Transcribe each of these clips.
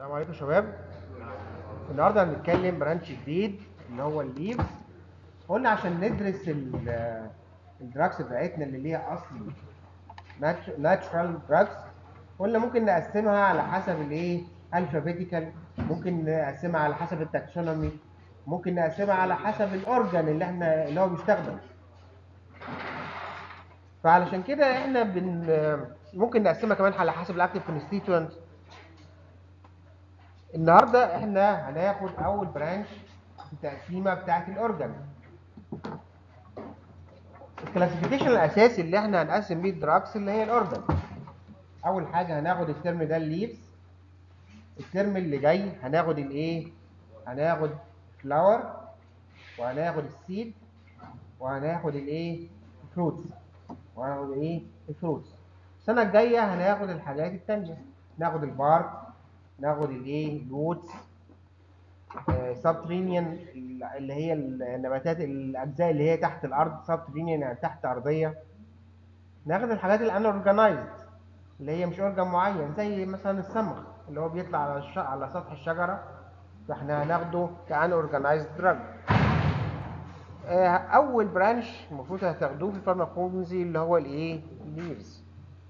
السلام عليكم يا شباب النهارده هنتكلم برانش جديد اللي هو الليفز قلنا عشان ندرس ال- الدراجز بتاعتنا اللي ليها اصل ناتشرال دراجز قلنا ممكن نقسمها على حسب الايه الفابيتيكال ممكن نقسمها على حسب التاكسونومي ممكن نقسمها على حسب الاورجان اللي احنا اللي هو بيستخدم فعلشان كده احنا بن ممكن نقسمها كمان على حسب الاكتيف كونستيتوينت النهارده احنا هناخد اول برانش في التقسيمه بتاعه الاورجان الكلاسيفيكيشن الاساسي اللي احنا هنقسم بيه الدراكس اللي هي الاورجان اول حاجه هناخد الترم ده الليفز الترم اللي جاي هناخد الايه هناخد فلاور وهناخد السيد وهناخد الايه الفروتس وهناخد ايه الفروتس السنه الجايه هناخد الحاجات التانية ناخد البارك ناخد الايه الووتس سبترينيان اللي هي النباتات الاجزاء اللي هي تحت الارض سبترينيان يعني تحت ارضيه ناخد الحاجات الانورجنايزد اللي هي مش اورجان معين زي مثلا الصمغ اللي هو بيطلع على الش... على سطح الشجره فاحنا هناخده كان اورجنايزد دراج اول برانش المفروض هتاخدوه في الفارماكولوجي اللي هو الايه الليفز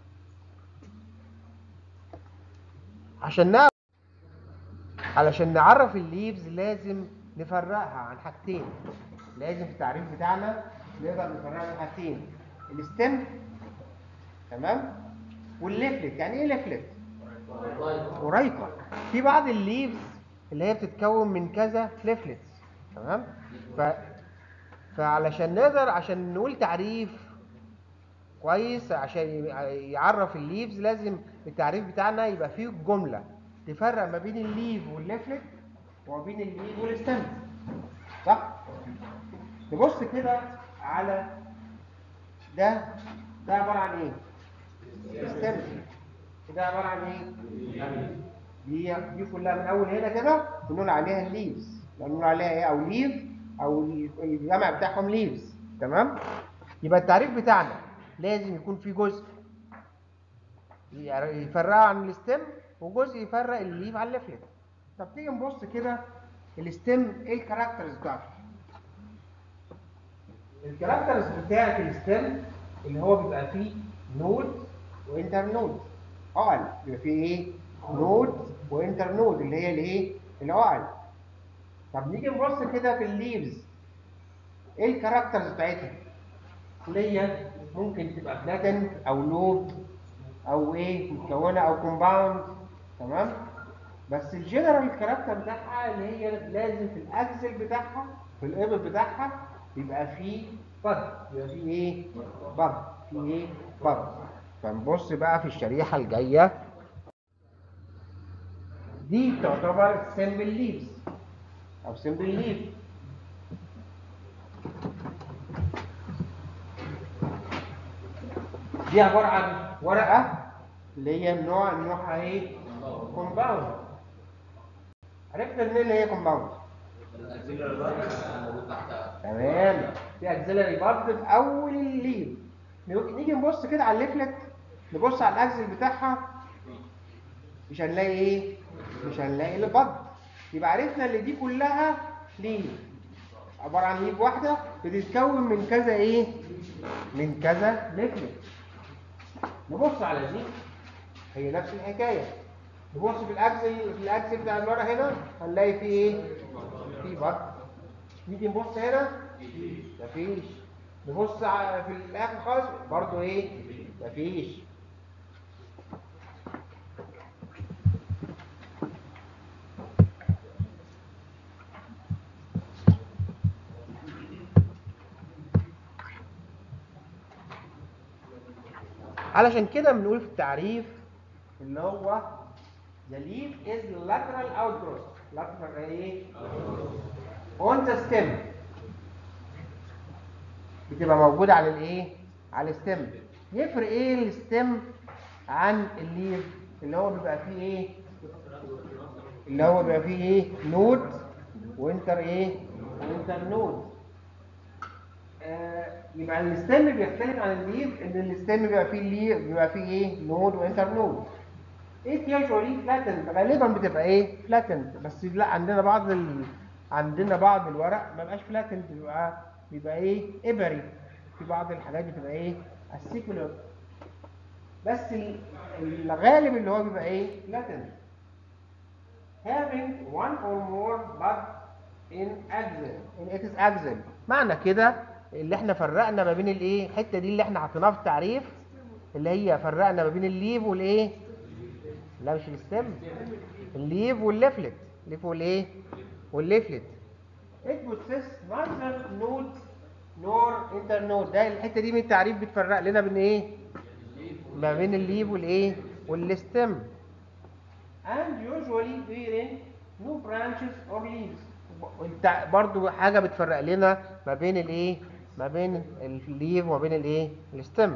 عشان نعرف علشان نعرف الليفز لازم نفرقها عن حاجتين لازم في التعريف بتاعنا نقدر نفرقها عن حاجتين الستم تمام والليفلت يعني ايه ليفلت قريقة في بعض الليفز اللي هي بتتكون من كذا ليفلتس تمام ف... فعلشان نقدر عشان نقول تعريف كويس عشان يعرف الليفز لازم التعريف بتاعنا يبقى فيه جمله تفرق ما بين الليف والليفلت وما بين الليف والستم صح نبص كده على ده ده عباره عن ايه ستم ده عباره عن ايه دي دي كلها من اول هنا كده بنقول عليها الليفز بنقول عليها ايه او ليف او الجمع بتاعهم ليفز تمام يبقى التعريف بتاعنا لازم يكون في جزء يفرقها عن الستم وجزء يفرق الليف عن الليفلت طب تيجي نبص كده الستم ايه الكاركترز بتاعته الكاركترز بتاعت الستم اللي هو بيبقى فيه نود وانتر نود اقل بيبقى فيه ايه نود وانتر نود اللي هي الايه الاقل طب نيجي نبص كده في الليفز ايه الكاركترز بتاعتها اللي هي ممكن تبقى فلاتن او لوب او ايه متكونه او كومباوند تمام بس الجنرال كاركتر بتاعها اللي هي لازم في الاكسل بتاعها في الابل بتاعها يبقى فيه بض يبقى فيه ايه بض فيه ايه بض فنبص بقى في الشريحه الجايه دي تعتبر سمبل ليفز او سمبل ليف دي عباره عن ورقه اللي هي النوع نوعها ايه كومباوند عرفنا منين اللي هي كومباوند تمام في اكسلري بارت في اول الليف نيجي نبص كده على الليفلت نبص على الاكسل بتاعها مش هنلاقي ايه مش هنلاقي البط يبقى عرفنا ان دي كلها ليف عباره عن ليف واحده بتتكون من كذا ايه من كذا ليفلت نبص على دي هي نفس الحكايه نبص في الاكسل في الاكسل بتاع الورقه هنا هنلاقي فيه ايه في بط نيجي نبص هنا مفيش نبص في الاخر خالص برضو ايه مفيش علشان كده بنقول في التعريف اللي هو the leaf is lateral outgrowth lateral ايه on the stem بتبقى موجودة على الايه على الستم يفرق ايه الستم عن الليف اللي هو بيبقى فيه ايه اللي هو بيبقى فيه ايه نود وانتر ايه وانتر نود آه يبقى الستم بيختلف عن الليف ان الستم بيبقى فيه الليف بيبقى فيه ايه نود وانتر نود it usually flattened غالبا بتبقى ايه flattened بس لا عندنا بعض ال... عندنا بعض الورق ما بقاش flattened بيبقى بيبقى ايه ابري في بعض الحاجات بتبقى ايه السيكولر بس ال- الغالب اللي هو بيبقى ايه flattened having one or more bud in axil in its axil معنى كده اللي احنا فرقنا ما بين الايه الحته دي اللي احنا حطيناها في التعريف اللي هي فرقنا ما بين الليف والايه لا مش الستم الليف والليفلت الليف والايه والليفلت it possess neither node nor internode ده الحته دي من التعريف بتفرق لنا بين ايه ما بين الليف والايه والستم and usually bearing no branches or leaves وانت برضو حاجه بتفرق لنا ما بين الايه ما بين الليف وما بين الايه الستم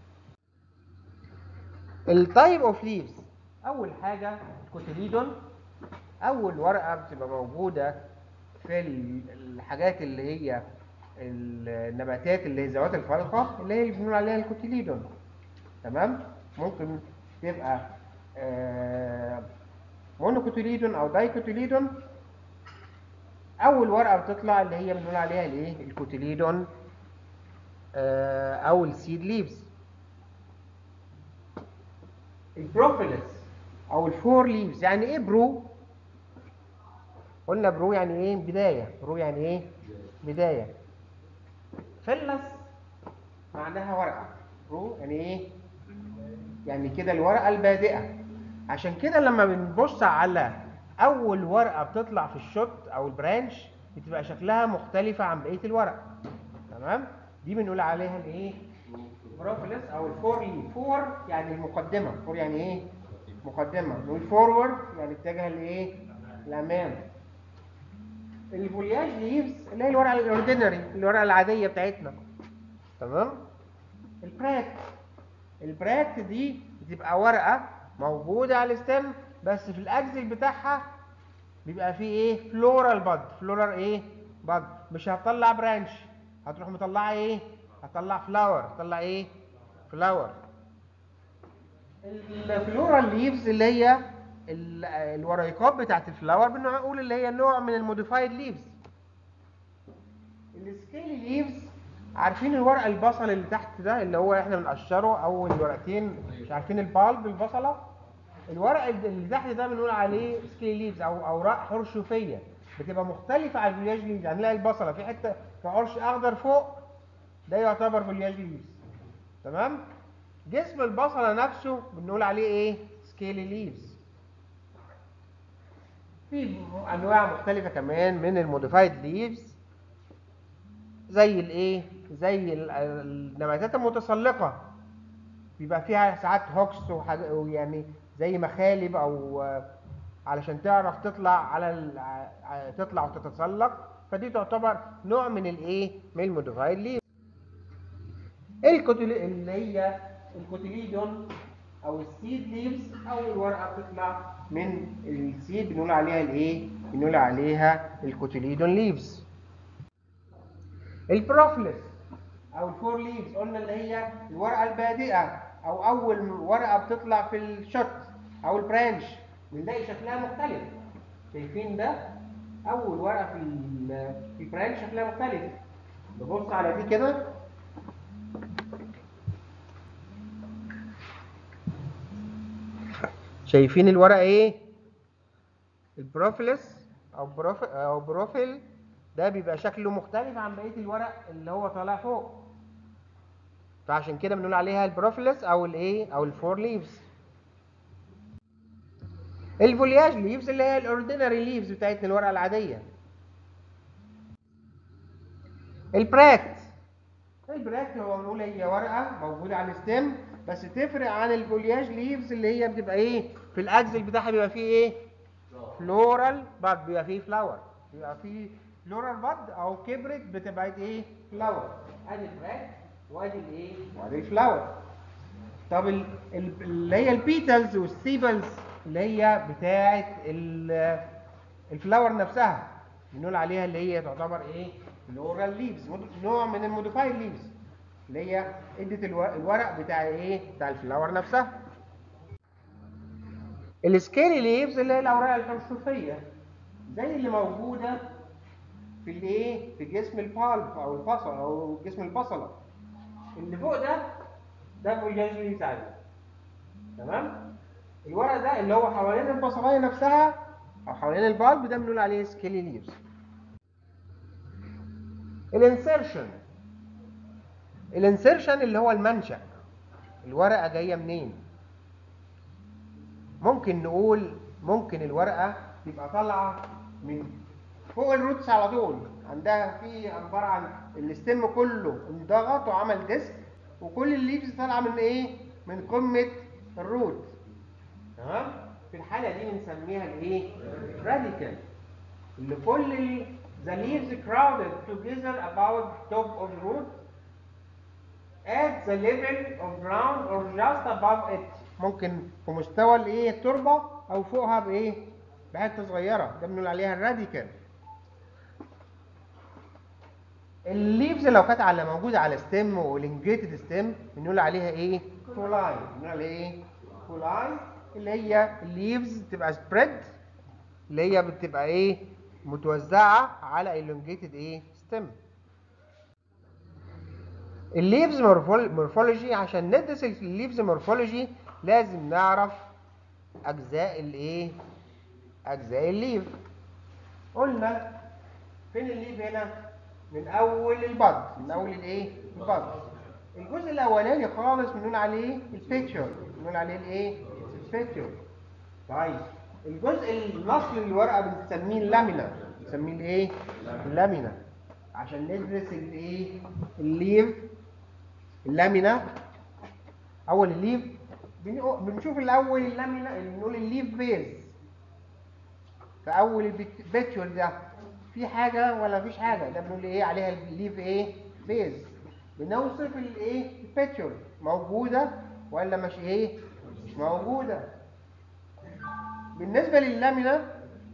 التايب اوف ليفز اول حاجه الكوتيليدون اول ورقه بتبقى موجوده في ال- الحاجات اللي هي النباتات اللي هي ذوات الفلقه اللي هي اللي بنقول عليها الكوتيليدون تمام ممكن تبقى آه مونوكوتيليدون او دايكوتيليدون اول ورقه بتطلع اللي هي بنقول عليها الايه الكوتيليدون آه او السيد ليفز البروفيلس او الفور ليفز يعني ايه برو قلنا برو يعني ايه بدايه برو يعني ايه بدايه فلس معناها ورقه برو يعني ايه يعني كده الورقه البادئه عشان كده لما بنبص على اول ورقه بتطلع في الشوت او البرانش بتبقى شكلها مختلفه عن بقيه الورق تمام دي بنقول عليها الايه بروفيلس او الفور ليف فور يعني المقدمه فور يعني ايه مقدمه نقول فورورد يعني اتجه لايه الامام الفولياج ليفز اللي هي الورقه الاوردينري الورقه العاديه بتاعتنا تمام البراكت البراكت دي بتبقى ورقه موجوده على الستم بس في الاجزل بتاعها بيبقى فيه ايه فلورال باد فلورال ايه باد مش هتطلع برانش هتروح مطلعه ايه هتطلع فلاور هتطلع ايه فلاور الفلورال ليفز اللي هي ال- الوريقات بتاعت الفلاور بنقول اللي هي نوع من الموديفايد ليفز السكيلي ليفز عارفين الورق البصل اللي تحت ده اللي هو احنا بنقشره اول ورقتين مش عارفين البالب البصله الورق اللي تحت ده بنقول عليه سكيلي ليفز او اوراق حرشفيه بتبقى مختلفه عن الفولياج ليفز يعني نلاقي البصله في حته في عرش اخضر فوق ده يعتبر فولياج ليفز تمام جسم البصله نفسه بنقول عليه ايه سكيلي ليفز في انواع مختلفه كمان من الموديفايد ليفز زي الايه زي ال- النباتات المتسلقه بيبقى فيها ساعات هوكس وحاجة ويعني زي مخالب او آه، علشان تعرف تطلع على ال- ع- تطلع وتتسلق فدي تعتبر نوع من الايه من الموديفايد ليف الكوتيل اللي هي الكوتيليدون او السيد ليفز اول ورقه بتطلع من السيد بنقول عليها الايه بنقول عليها الكوتيليدون ليفز البروفلس او الفور ليفز قلنا اللي هي الورقه البادئه او اول ورقه بتطلع في الشوت او البرانش بنلاقي شكلها مختلف شايفين ده اول ورقه في ال- في البرانش شكلها مختلف نبص على دي كده شايفين الورقه ايه البروفيلس او بروفيل او بروفيل ده بيبقى شكله مختلف عن بقيه الورق اللي هو طالع فوق فعشان كده بنقول عليها البروفيلس او الايه او الفور ليفز الفولياج ليفز اللي هي الاوردينري ليفز بتاعتنا الورقه العاديه البراكت البراكت هو بنقول هي ورقه موجوده على الستيم بس تفرق عن الفولياج ليفز اللي هي بتبقى ايه في الاجزل بتاعها بيبقى فيه ايه فلورال باد بيبقى فيه فلاور بيبقى فيه فلورال باد او كبرت بتبقى ايه فلاور ادي البراكت وادي الايه وادي الفلاور طب ال- ال- اللي هي البيتلز والسيبلز اللي هي بتاعه ال- الفلاور نفسها بنقول عليها اللي هي تعتبر ايه فلورال ليفز نوع من الموديفايد ليفز اللي هي ادت الو- الورق بتاع ايه بتاع الفلاور نفسها السكيلي ليفز اللي هي الاوراق الفرشوفيه زي اللي موجوده في الايه في جسم البالب او البصل او جسم البصله اللي فوق ده ده فوجاج ليفز عادي تمام الورق ده اللي هو حوالين البصلايه نفسها او حوالين البالب ده بنقول عليه سكيلي ليفز الانسيرشن الانسيرشن اللي هو المنشأ الورقة جاية منين ممكن نقول ممكن الورقة تبقى طالعة من فوق الروتس على طول عندها في عبارة عن الاستم كله انضغط وعمل ديسك وكل الليفز طالعة من ايه؟ من قمة الروت تمام؟ في الحالة دي بنسميها الايه؟ راديكال اللي كل ال the leaves crowded together about top of the root at the level of ground or just above it ممكن في مستوى الايه التربه او فوقها بايه بحته صغيره ده بنقول عليها الراديكال الليفز لو كانت على موجوده على ستيم والانجيتد ستيم بنقول عليها ايه فولاي بنقول عليها ايه فولاي اللي هي الليفز تبقى سبريد اللي هي بتبقى ايه متوزعه على elongated ايه ستيم الليفز مورفولوجي عشان ندرس الليفز مورفولوجي لازم نعرف اجزاء الايه اجزاء الليف قلنا فين الليف هنا من اول البض من اول الايه البض الجزء الاولاني خالص بنقول عليه البيكتشر بنقول عليه الايه البيكتشر طيب الجزء الاصلي للورقه بنسميه اللامينا بنسميه الايه اللامينا عشان ندرس الايه الليف اللامينا اول الليف بنقو- بنشوف الاول اللامينا بنقول الليف بيز في اول البيتشول ده في حاجه ولا مفيش حاجه ده بنقول ايه عليها الليف ايه بيز بنوصف الايه البيتشول موجوده ولا مش ايه مش موجوده بالنسبه لللامينا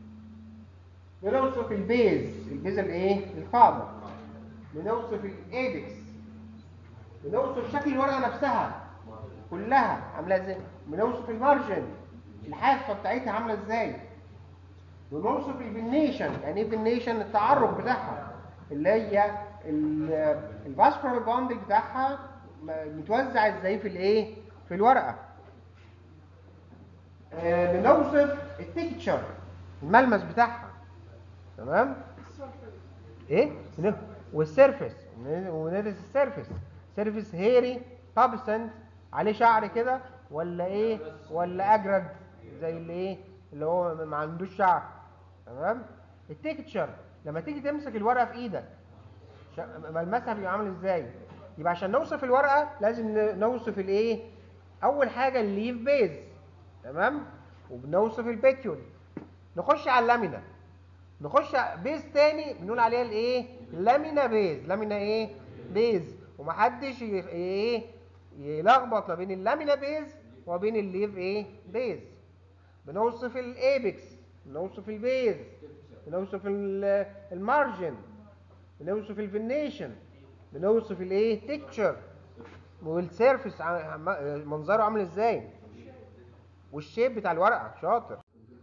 بنوصف البيز البيز الايه القاعده بنوصف الايبكس بنوصف شكل الورقه نفسها كلها عامله ازاي بنوصف المارجن الحافه بتاعتها عامله ازاي بنوصف الفينيشن يعني ايه فينيشن التعرف بتاعها اللي هي الفاسكولار باندل بتاعها م- متوزع ازاي في الايه في الورقه آه، بنوصف التكتشر الملمس بتاعها تمام ايه ون- والسيرفس ون- وندرس السيرفس سيرفس هيري بابسنت عليه شعر كده ولا ايه ولا اجرد زي اللي ايه اللي هو ما عندوش شعر تمام التكتشر لما تيجي تمسك الورقه في ايدك شا- ملمسها بيبقى عامل ازاي يبقى عشان نوصف الورقه لازم ن- نوصف الايه اول حاجه الليف بيز تمام وبنوصف البيتيول نخش على اللامينا نخش ع- بيز تاني بنقول عليها الايه لامينا بيز لامينا ايه بيز ومحدش ي- ايه يلخبط ما بين اللامينا بيز وبين الليف ايه بيز بنوصف الايبكس بنوصف البيز بنوصف ال- المارجن بنوصف الفينيشن بنوصف الايه تكتشر والسيرفس ع- عم- منظره عامل ازاي والشيب بتاع الورقه شاطر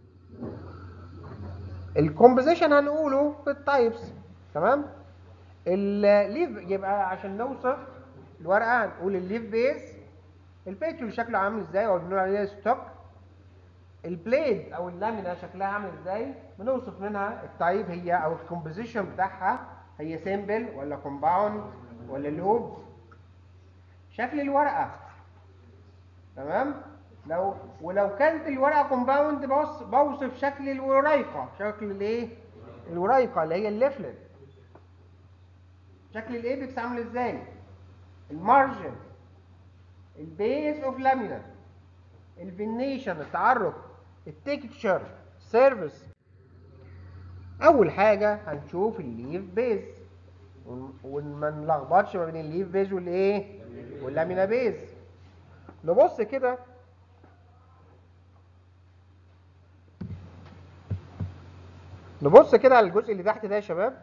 الكومبوزيشن هنقوله في التايبس تمام الليف يبقى عشان نوصف الورقه هنقول الليف بيز البيتشول شكله عامل ازاي او بنقول عليه ستوك البليد او اللامينا شكلها عامل ازاي بنوصف منها التايب هي او الكومبوزيشن بتاعها هي سيمبل ولا كومباوند ولا لوب شكل الورقه تمام لو ولو كانت الورقه كومباوند بوص- بوصف شكل الورايقه شكل الايه الورايقه اللي هي الليفلت شكل الايبكس عامل ازاي المارجن البيز اوف لامينا الفينيشن التعرف التكتشر سيرفيس اول حاجه هنشوف الليف بيز ون- وما نلخبطش ما بين الليف بيز والايه واللامينا بيز نبص كده نبص كده على الجزء اللي تحت ده يا شباب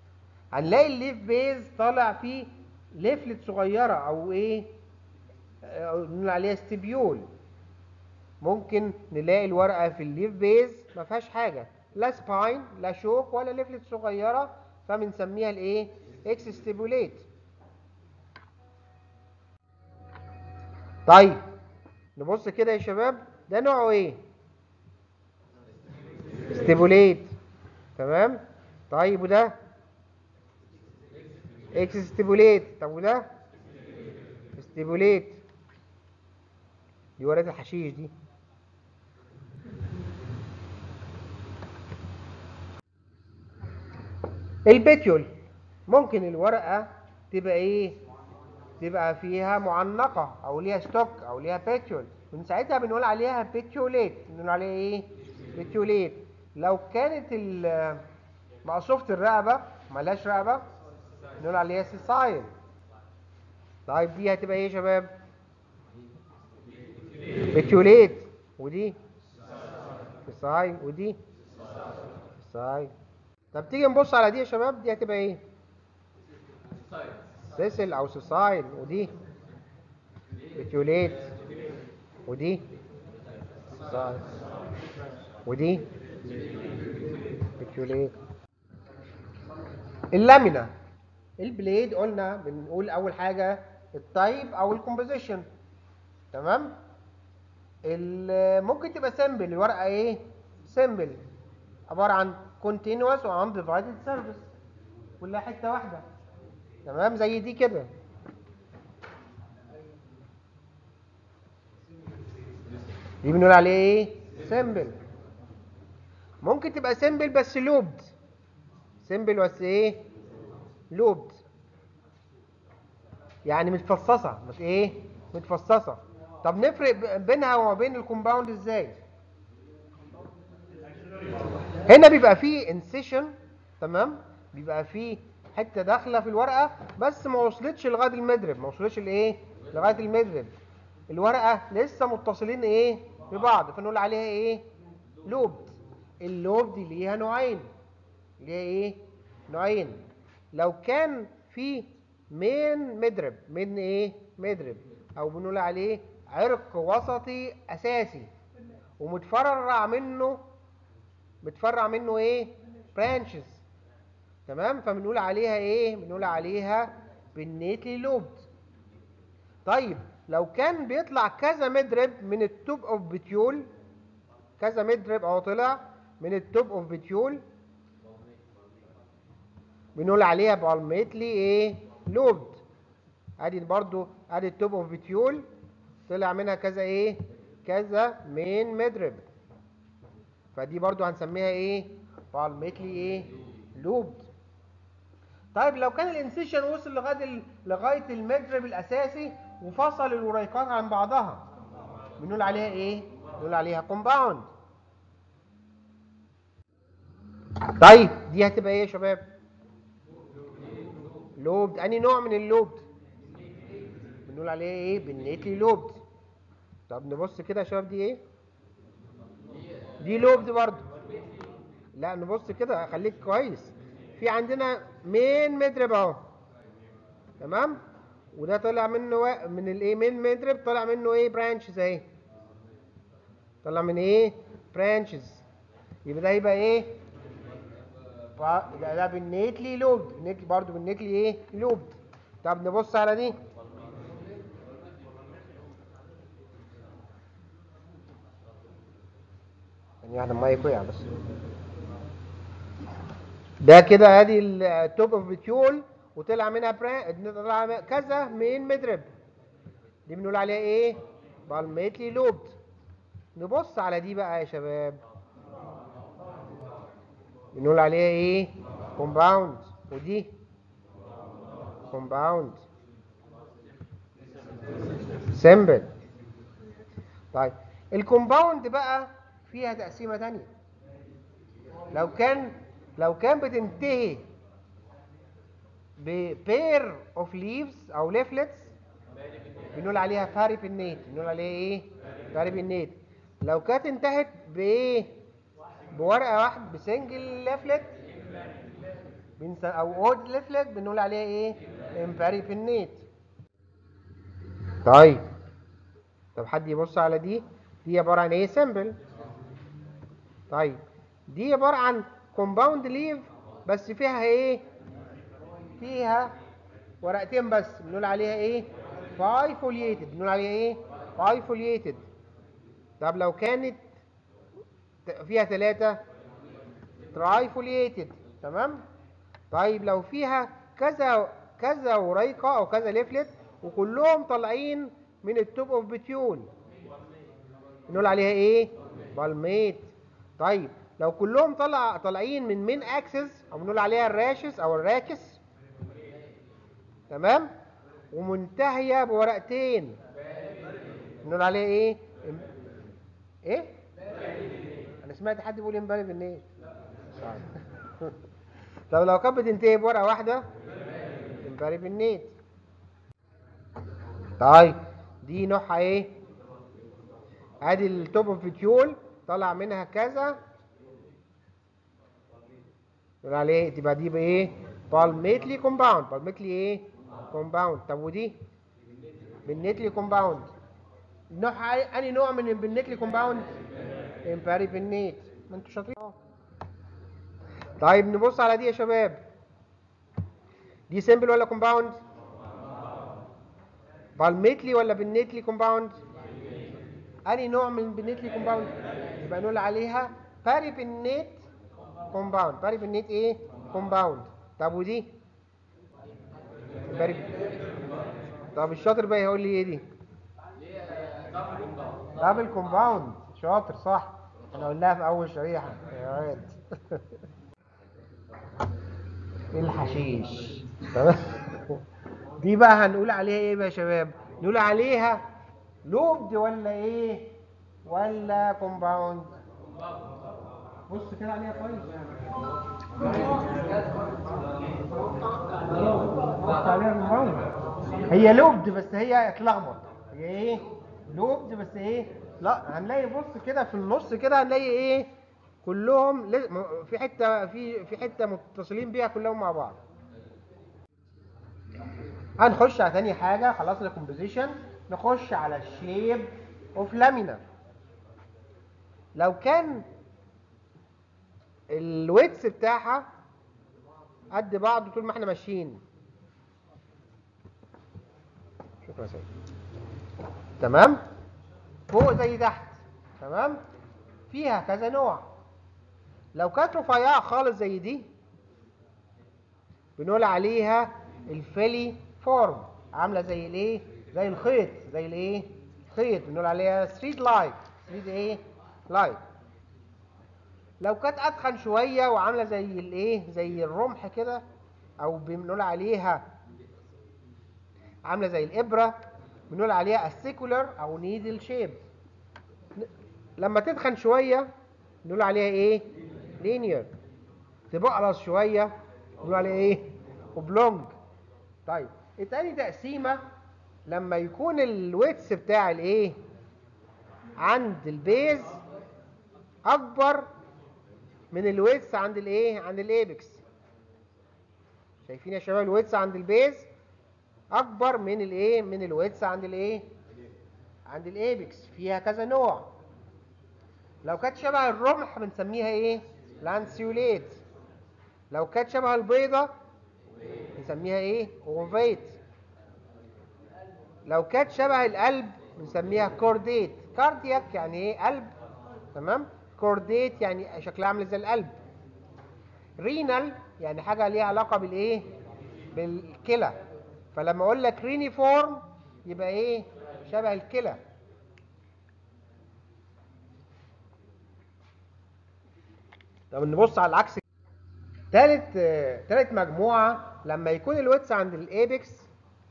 هنلاقي الليف بيز طالع فيه ليفلت صغيره او ايه آه، بنقول عليها ستيبيول ممكن نلاقي الورقه في الليف بيز ما فيهاش حاجه لا سباين لا شوك ولا ليفلت صغيره فبنسميها الايه اكس ستيبوليت طيب نبص كده يا شباب ده نوعه ايه ستيبوليت تمام طيب وده اكس ستيبوليت طب وده ستيبوليت دي ورقه الحشيش دي البيتيول ممكن الورقه تبقى ايه تبقى فيها معنقه او ليها ستوك او ليها بيتيول من ساعتها بنقول عليها بيتيوليت بنقول عليها ايه بيتيوليت لو كانت ال- مقصوفه الرقبه ملهاش رقبه نقول عليها سيسايل طيب دي هتبقى ايه يا شباب بيتيوليت ودي سيسايل ودي سيسايل طب تيجي نبص على دي يا شباب دي هتبقى ايه سيسل او سيسايل ودي بيتيوليت ودي سيسايل ودي بيتيوليت اللامينا البليد قلنا بنقول اول حاجه التايب او الكومبوزيشن تمام ال- ممكن تبقى سيمبل الورقه ايه سيمبل عباره عن continuous و undivided surface كلها حته واحده تمام زي دي كده دي بنقول عليه ايه سيمبل ممكن تبقى سيمبل بس لوبد سيمبل بس ايه لوبد يعني متفصصه مت ايه متفصصه طب نفرق ب- بينها وما بين الكومباوند ازاي هنا بيبقى فيه انسيشن تمام بيبقى فيه حته داخله في الورقه بس ما وصلتش لغايه المدرب ما وصلتش لايه لغايه المدرب الورقه لسه متصلين ايه ببعض فنقول عليها ايه لوب اللوب دي ليها نوعين ليها ايه نوعين لو كان في مين مدرب من ايه مدرب او بنقول عليه عرق وسطي اساسي ومتفرع منه بتفرع منه ايه برانشز تمام فبنقول عليها ايه بنقول عليها بالنيتلي لوبد طيب لو كان بيطلع كذا مدرب من التوب اوف بتيول كذا مدرب اهو طلع من التوب اوف بتيول بنقول عليها بالميتلي ايه لوبد ادي برضو ادي التوب اوف بتيول طلع منها كذا ايه كذا مين مدرب فدي برضو هنسميها ايه بالميتلي ايه لوبد طيب لو كان الانسيشن وصل لغايه ال- لغايه المدرب الاساسي وفصل الوريقات عن بعضها بنقول عليها ايه بنقول عليها كومباوند طيب دي هتبقى ايه يا شباب لوبد انهي نوع من اللوبد بنقول عليها ايه بالنيتلي لوبد طب نبص كده يا شباب دي ايه دي لوبد برضو لا نبص كده خليك كويس في عندنا مين مدرب اهو تمام وده طلع منه و... من الايه مين مدرب طلع منه ايه برانشز اهي طلع من ايه برانشز يبقى ده يبقى ايه ف- ده ده بالنيتلي لوبد النيتلي برضو بالنيتلي ايه لوبد طب نبص على دي يعني واحدة المايك وقع بس ده كده ادي التوب اوف بتيول وطلع منها برا... طلع منها كذا من مدرب دي بنقول عليها ايه بالميتلي لوبد نبص على دي بقى يا شباب بنقول عليها ايه كومباوند ودي كومباوند سيمبل طيب الكومباوند بقى فيها تقسيمه تانية لو كان لو كان بتنتهي ببير اوف ليفز او ليفلتس بنقول عليها فاريبينيت بنقول عليها ايه فاريبينيت لو كانت انتهت بايه بورقه واحده بسنجل ليفلت بنس او اود ليفلت بنقول عليها ايه امباريبينيت طيب طب حد يبص على دي دي عباره عن ايه سيمبل طيب دي عباره عن كومباوند ليف بس فيها ايه فيها ورقتين بس بنقول عليها ايه باي فولييتد بنقول عليها ايه باي فولييتد طب لو كانت فيها ثلاثة تراي فولييتد تمام طيب لو فيها كذا كذا وريقة او كذا ليفلت وكلهم طالعين من التوب اوف بتيول بنقول عليها ايه بالميت طيب لو كلهم طلع طالعين من مين اكسس او بنقول عليها الراشس او الراكس تمام ومنتهيه بورقتين بنقول عليها ايه ايه انا سمعت حد بيقول امبارح بالنيل طب لو كانت بتنتهي بورقه واحده امبارح بالنيت طيب دي نوعها ايه ادي التوب اوف فيتيول طلع منها كذا نقول عليه تبقى دي بايه بالميتلي كومباوند بالميتلي ايه كومباوند طب ودي بالنيتلي كومباوند نوع انهي نوع من البنيتلي كومباوند امباري بالنيت ما انتوا شاطرين أهو. طيب نبص على دي يا شباب دي سيمبل ولا كومباوند بالميتلي ولا بالنيتلي كومباوند انهي نوع من البنيتلي كومباوند يبقى نقول عليها باري بالنيت كومباوند باري بالنيت ايه كومباوند طب ودي باري طب الشاطر بقى يقول لي ايه دي دبل كومباوند شاطر صح احنا قلناها في اول شريحه يا واد الحشيش تمام دي بقى هنقول عليها ايه بقى يا شباب نقول عليها لوبد ولا ايه ولا كومباوند بص كده عليها كويس بص عليها كومباوند هي لوبد بس هي اتلخبط هي ايه لوبد بس ايه لا هنلاقي بص كده في النص كده هنلاقي ايه كلهم لز- م- في حته في في حته متصلين بيها كلهم مع بعض هنخش على تاني حاجه خلصنا الكومبوزيشن نخش على الشيب اوف لامينا لو كان الويتس بتاعها قد بعض طول ما احنا ماشيين شكرا يا سيدي تمام فوق زي تحت تمام فيها كذا نوع لو كانت رفيعه خالص زي دي بنقول عليها الفيلي فورم عامله زي الايه زي الخيط زي الايه خيط بنقول عليها ستريت لايت ستريت ايه لايت لو كانت اتخن شويه وعامله زي الايه زي الرمح كده او بنقول عليها عامله زي الابره بنقول عليها السيكولر او نيدل شيب لما تتخن شويه نقول عليها ايه لينير تبقرص شويه نقول عليها ايه اوبلونج طيب التاني تقسيمه لما يكون الويتس بتاع الايه عند البيز اكبر من الويتس عند الايه عند الايبكس شايفين يا شباب الويتس عند البيز اكبر من الايه من الويتس عند الايه عند الايبكس فيها كذا نوع لو كانت شبه الرمح بنسميها ايه لانسيوليت لو كانت شبه البيضه نسميها ايه اوفيت لو كانت شبه القلب بنسميها كورديت كاردياك يعني ايه قلب تمام كورديت يعني شكلها عامل زي القلب رينال يعني حاجه ليها علاقه بالايه بالكلى فلما اقول لك رينيفورم يبقى ايه شبه الكلى طب نبص على العكس تالت آه، تالت مجموعه لما يكون الويتس عند الايبكس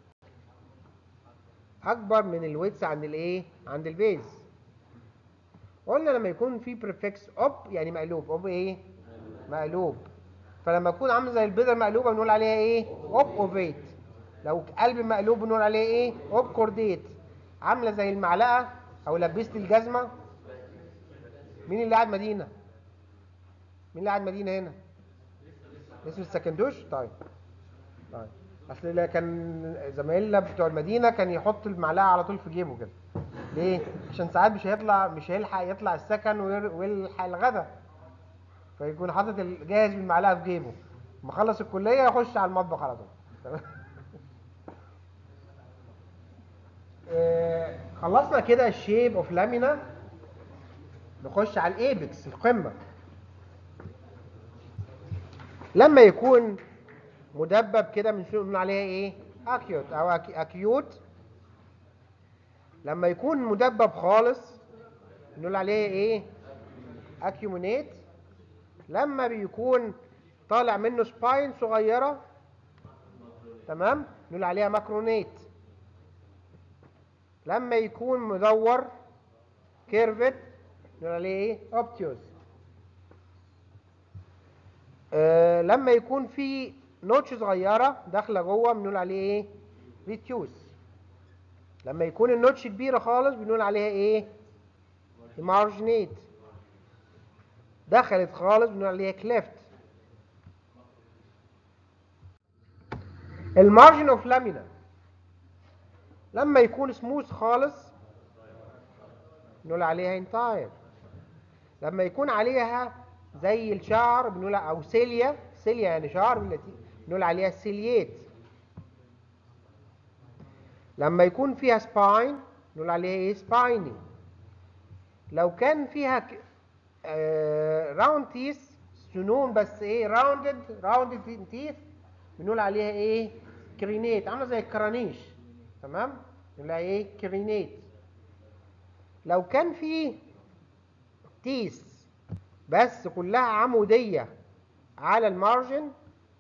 اكبر من الويتس عند الايه عند البيز قلنا لما يكون في بريفكس اوب يعني مقلوب اوب ايه مقلوب فلما يكون عامل زي البيضه المقلوبه بنقول عليها ايه اوب اوفيت لو قلب مقلوب بنقول عليه ايه اوب كورديت عامله زي المعلقه او لبست الجزمه مين اللي قاعد مدينه مين اللي قاعد مدينه هنا اسم السكندوش طيب طيب اصل اللي كان زمايلنا بتوع المدينه كان يحط المعلقه على طول في جيبه كده ليه عشان ساعات مش هيطلع مش هيلحق يطلع السكن وير- ويلحق الغدا فيكون حاطط ال- جاهز بالمعلقه في جيبه لما خلص الكليه يخش على المطبخ على طول تمام؟ آه، خلصنا كده الشيب اوف لامينا نخش على الايبكس القمه لما يكون مدبب كده من بنقول عليها ايه اكيوت او أك- اكيوت لما يكون مدبب خالص نقول عليه ايه اكيومينيت لما بيكون طالع منه سباين صغيره تمام نقول عليها ماكرونيت لما يكون مدور كيرفت نقول عليه ايه اوبتيوس آه لما يكون في نوتش صغيره داخله جوه بنقول عليه ايه ريتيوس لما يكون النوتش كبيره خالص بنقول عليها ايه مارجنيت دخلت خالص بنقول عليها كليفت المارجن اوف لامينا لما يكون سموث خالص نقول عليها انتاير لما يكون عليها زي الشعر بنقول او سيليا سيليا يعني شعر باللاتي- بنقول عليها سيليات لما يكون فيها سباين نقول عليها ايه سبايني لو كان فيها راوند تيث سنون بس ايه راوندد راوندد تيث بنقول عليها ايه كرينيت عامله زي الكرانيش تمام نقول عليها ايه كرينيت لو كان في تيس بس كلها عموديه على المارجن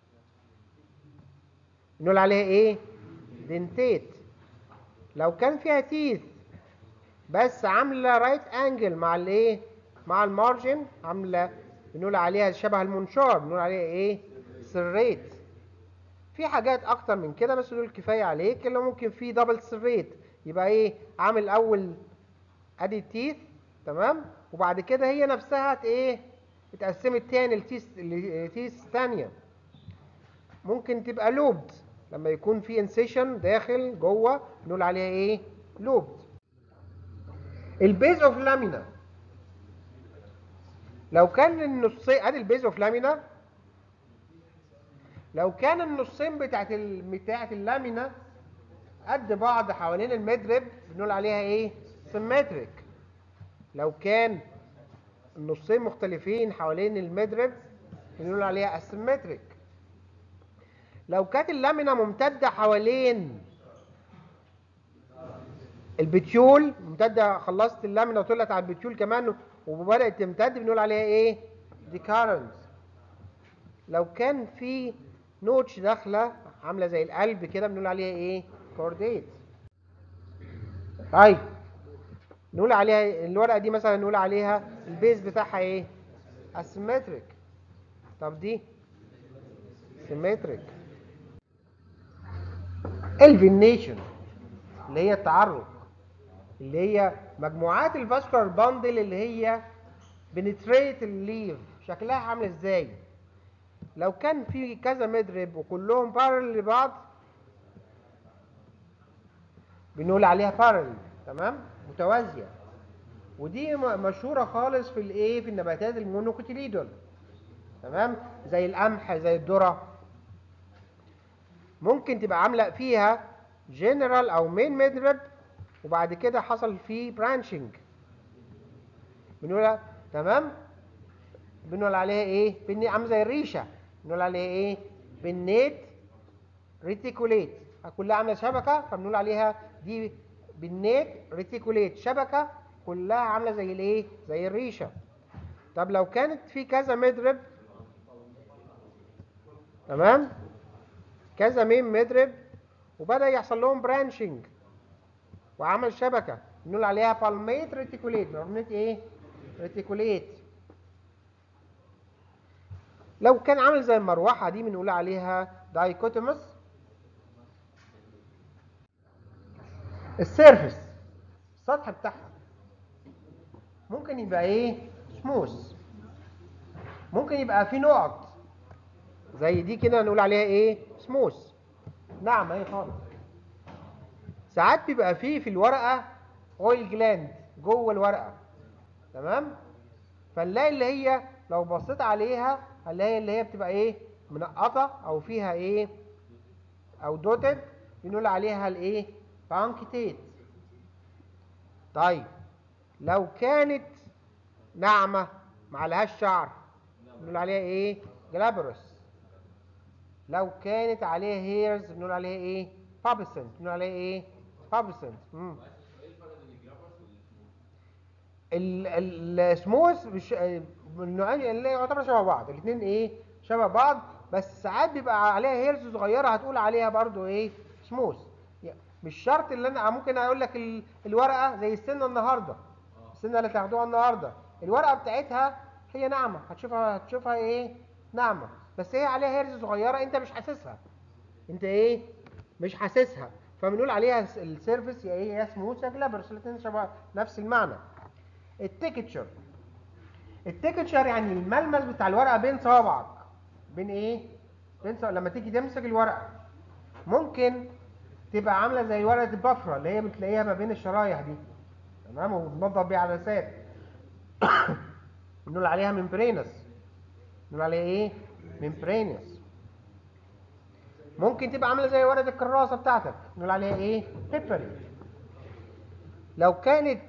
نقول عليها ايه دنتيت لو كان فيها تيث بس عامله رايت انجل مع الايه مع المارجن عامله بنقول عليها شبه المنشار بنقول عليها ايه سريت في حاجات اكتر من كده بس دول كفايه عليك اللي ممكن في دبل سريت يبقى ايه عامل اول ادي التيث تمام وبعد كده هي نفسها ت- ايه اتقسمت تاني لتيث لتيث تانية ممكن تبقى لوبد لما يكون في انسيشن داخل جوه نقول عليها ايه لوبد البيز اوف لامينا لو كان النصين ادي البيز اوف لامينا لو كان النصين بتاعت ال... بتاعت اللامينا قد بعض حوالين المدرب بنقول عليها ايه سيمتريك لو كان النصين مختلفين حوالين المدرب بنقول عليها اسيمتريك لو كانت اللامينا ممتده حوالين البتيول ممتده خلصت اللامينا وطلعت على البتيول كمان وبدات تمتد بنقول عليها ايه ديكارنس لو كان في نوتش داخله عامله زي القلب كده بنقول عليها ايه كورديت طيب نقول عليها الورقه دي مثلا نقول عليها البيز بتاعها ايه اسيمتريك طب دي سيمتريك الفينيشن اللي هي التعرق اللي هي مجموعات الفاسكولار باندل اللي هي بنتريت الليف شكلها عامل ازاي لو كان في كذا مدرب وكلهم بارل لبعض بنقول عليها بارل تمام متوازيه ودي م- مشهوره خالص في الايه في النباتات المونوكوتيليدون تمام زي القمح زي الذره ممكن تبقى عامله فيها جنرال او مين مدرب وبعد كده حصل فيه برانشنج بنقول تمام بنقول عليها ايه بني عامله زي الريشه بنقول عليها ايه بنيت ريتيكوليت كلها عامله شبكه فبنقول عليها دي بنيت ريتيكوليت شبكه كلها عامله زي الايه زي الريشه طب لو كانت في كذا مدرب تمام كذا ميم مدرب وبدا يحصل لهم برانشنج وعمل شبكه بنقول عليها بالميت ريتيكوليت بالميت ايه ريتيكوليت لو كان عامل زي المروحه دي بنقول عليها دايكوتومس السيرفس السطح بتاعها ممكن يبقى ايه سموث ممكن يبقى فيه نقط زي دي كده نقول عليها ايه سموث ناعمه اهي خالص ساعات بيبقى فيه في الورقه اويل جلاند جوه الورقه تمام فنلاقي اللي هي لو بصيت عليها هنلاقي اللي هي بتبقى ايه منقطه او فيها ايه او دوتد بنقول عليها الايه بانكتيت طيب لو كانت ناعمه ما عليهاش شعر بنقول عليها ايه جلابروس لو كانت عليها هيرز بنقول عليها ايه بابسنت بنقول عليها ايه بابسنت امم السموث مش من النوعين اللي يعتبر شبه بعض الاثنين ايه شبه بعض بس ساعات بيبقى عليها هيرز صغيره هتقول عليها برضو ايه سموث مش شرط اللي انا ممكن اقول لك ال- الورقه زي السنه النهارده السنه اللي تاخدوها النهارده الورقه بتاعتها هي ناعمه هتشوفها هتشوفها ايه ناعمه بس هي عليها هيرز صغيره انت مش حاسسها انت ايه مش حاسسها فبنقول عليها س- السيرفيس يا ايه يا سموث يا جلابرس الاثنين شبه نفس المعنى التكتشر التكتشر يعني الملمس بتاع الورقه بين صوابعك بين ايه بين صوابعك. لما تيجي تمسك الورقه ممكن تبقى عامله زي ورقه البفره اللي هي بتلاقيها ما بين الشرايح دي تمام وبنضف بيها عدسات بنقول عليها ممبرينس بنقول عليها ايه ممبرينس ممكن تبقى عامله زي ورقه الكراسه بتاعتك نقول عليها ايه بيبري لو كانت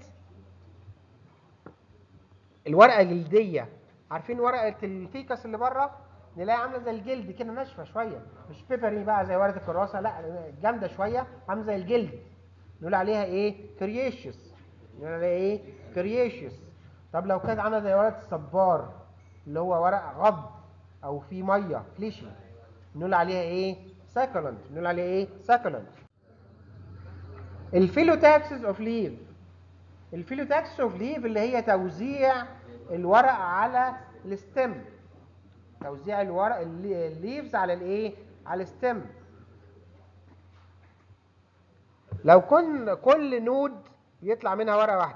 الورقه جلديه عارفين ورقه الفيكس اللي بره نلاقيها عامله زي الجلد كده ناشفه شويه مش بيبري بقى زي ورقه الكراسه لا جامده شويه عامله زي الجلد نقول عليها ايه كرييشيوس نقول عليها ايه كرييشيوس طب لو كانت عامله زي ورقه الصبار اللي هو ورق غض او في ميه فليشي نقول عليها ايه ساكولنت نقول عليها ايه ساكولنت الفيلوتاكسس اوف ليف الفيلوتاكسس اوف ليف اللي هي توزيع الورق على الستم توزيع الورق اللي- الليفز على الايه على الستم لو كن كل نود بيطلع منها ورقه واحده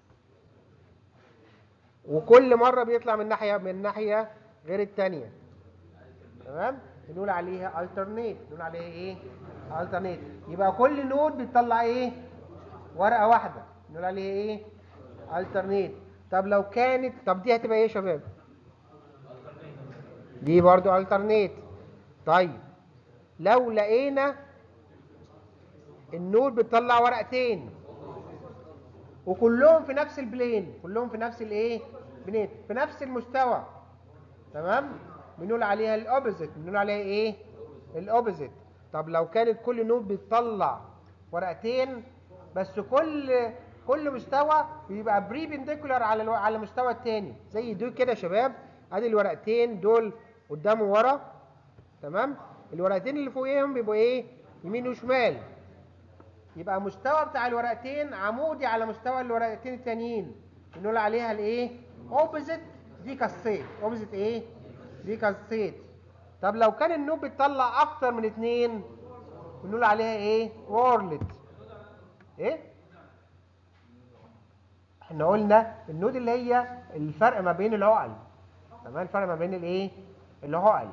وكل مره بيطلع من ناحيه من ناحيه غير الثانيه تمام بنقول عليها alternate نقول عليها ايه alternate يبقى كل نود بتطلع ايه ورقه واحده نقول عليها ايه alternate طب لو كانت طب دي هتبقى ايه يا شباب دي برضو alternate طيب لو لقينا النود بتطلع ورقتين وكلهم في نفس البلين كلهم في نفس الايه بلين في نفس المستوى تمام بنقول عليها الاوبوزيت بنقول عليها ايه الاوبوزيت طب لو كانت كل نود بتطلع ورقتين بس كل كل مستوى بيبقى بريبنديكولار على الو... على المستوى التاني زي دول كده يا شباب ادي الورقتين دول قدام وورا تمام الورقتين اللي فوقيهم بيبقوا ايه يمين وشمال يبقى مستوى بتاع الورقتين عمودي على مستوى الورقتين التانيين بنقول عليها الايه اوبوزيت دي كاسيت اوبوزيت ايه دي كاسيت طب لو كان النوب بتطلع اكتر من اتنين بنقول عليها ايه وورلت ايه احنا قلنا النود اللي هي الفرق ما بين العقل تمام الفرق ما بين الايه العقل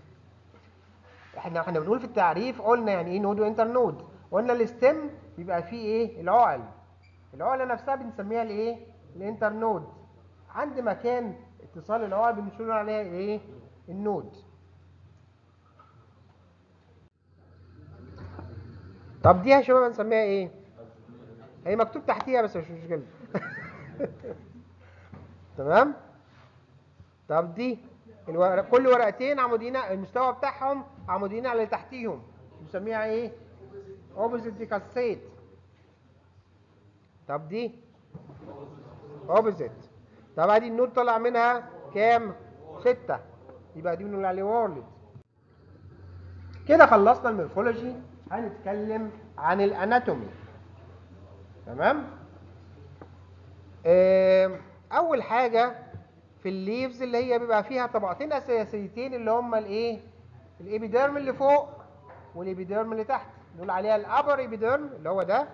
احنا احنا بنقول في التعريف قلنا يعني ايه نود وانتر نود قلنا الاستم بيبقى فيه ايه العقل العقله نفسها بنسميها الايه الانتر نود عند مكان اتصال العقل بنقول عليها ايه النود طب دي يا شباب هنسميها ايه هي مكتوب تحتيها بس مش مشكله تمام طب دي الورق كل ورقتين عموديين المستوى بتاعهم عموديين على اللي تحتيهم بنسميها ايه اوبوزيت ديكاسيت طب دي اوبوزيت طب ادي النود طلع منها كام ستة يبقى دي بنقول عليه وورلد كده خلصنا المورفولوجي هنتكلم عن الاناتومي تمام آم، اول حاجه في الليفز اللي هي بيبقى فيها طبقتين اساسيتين اللي هما الايه الابيديرم اللي فوق والابيديرم اللي تحت نقول عليها الابر ابيديرم اللي هو ده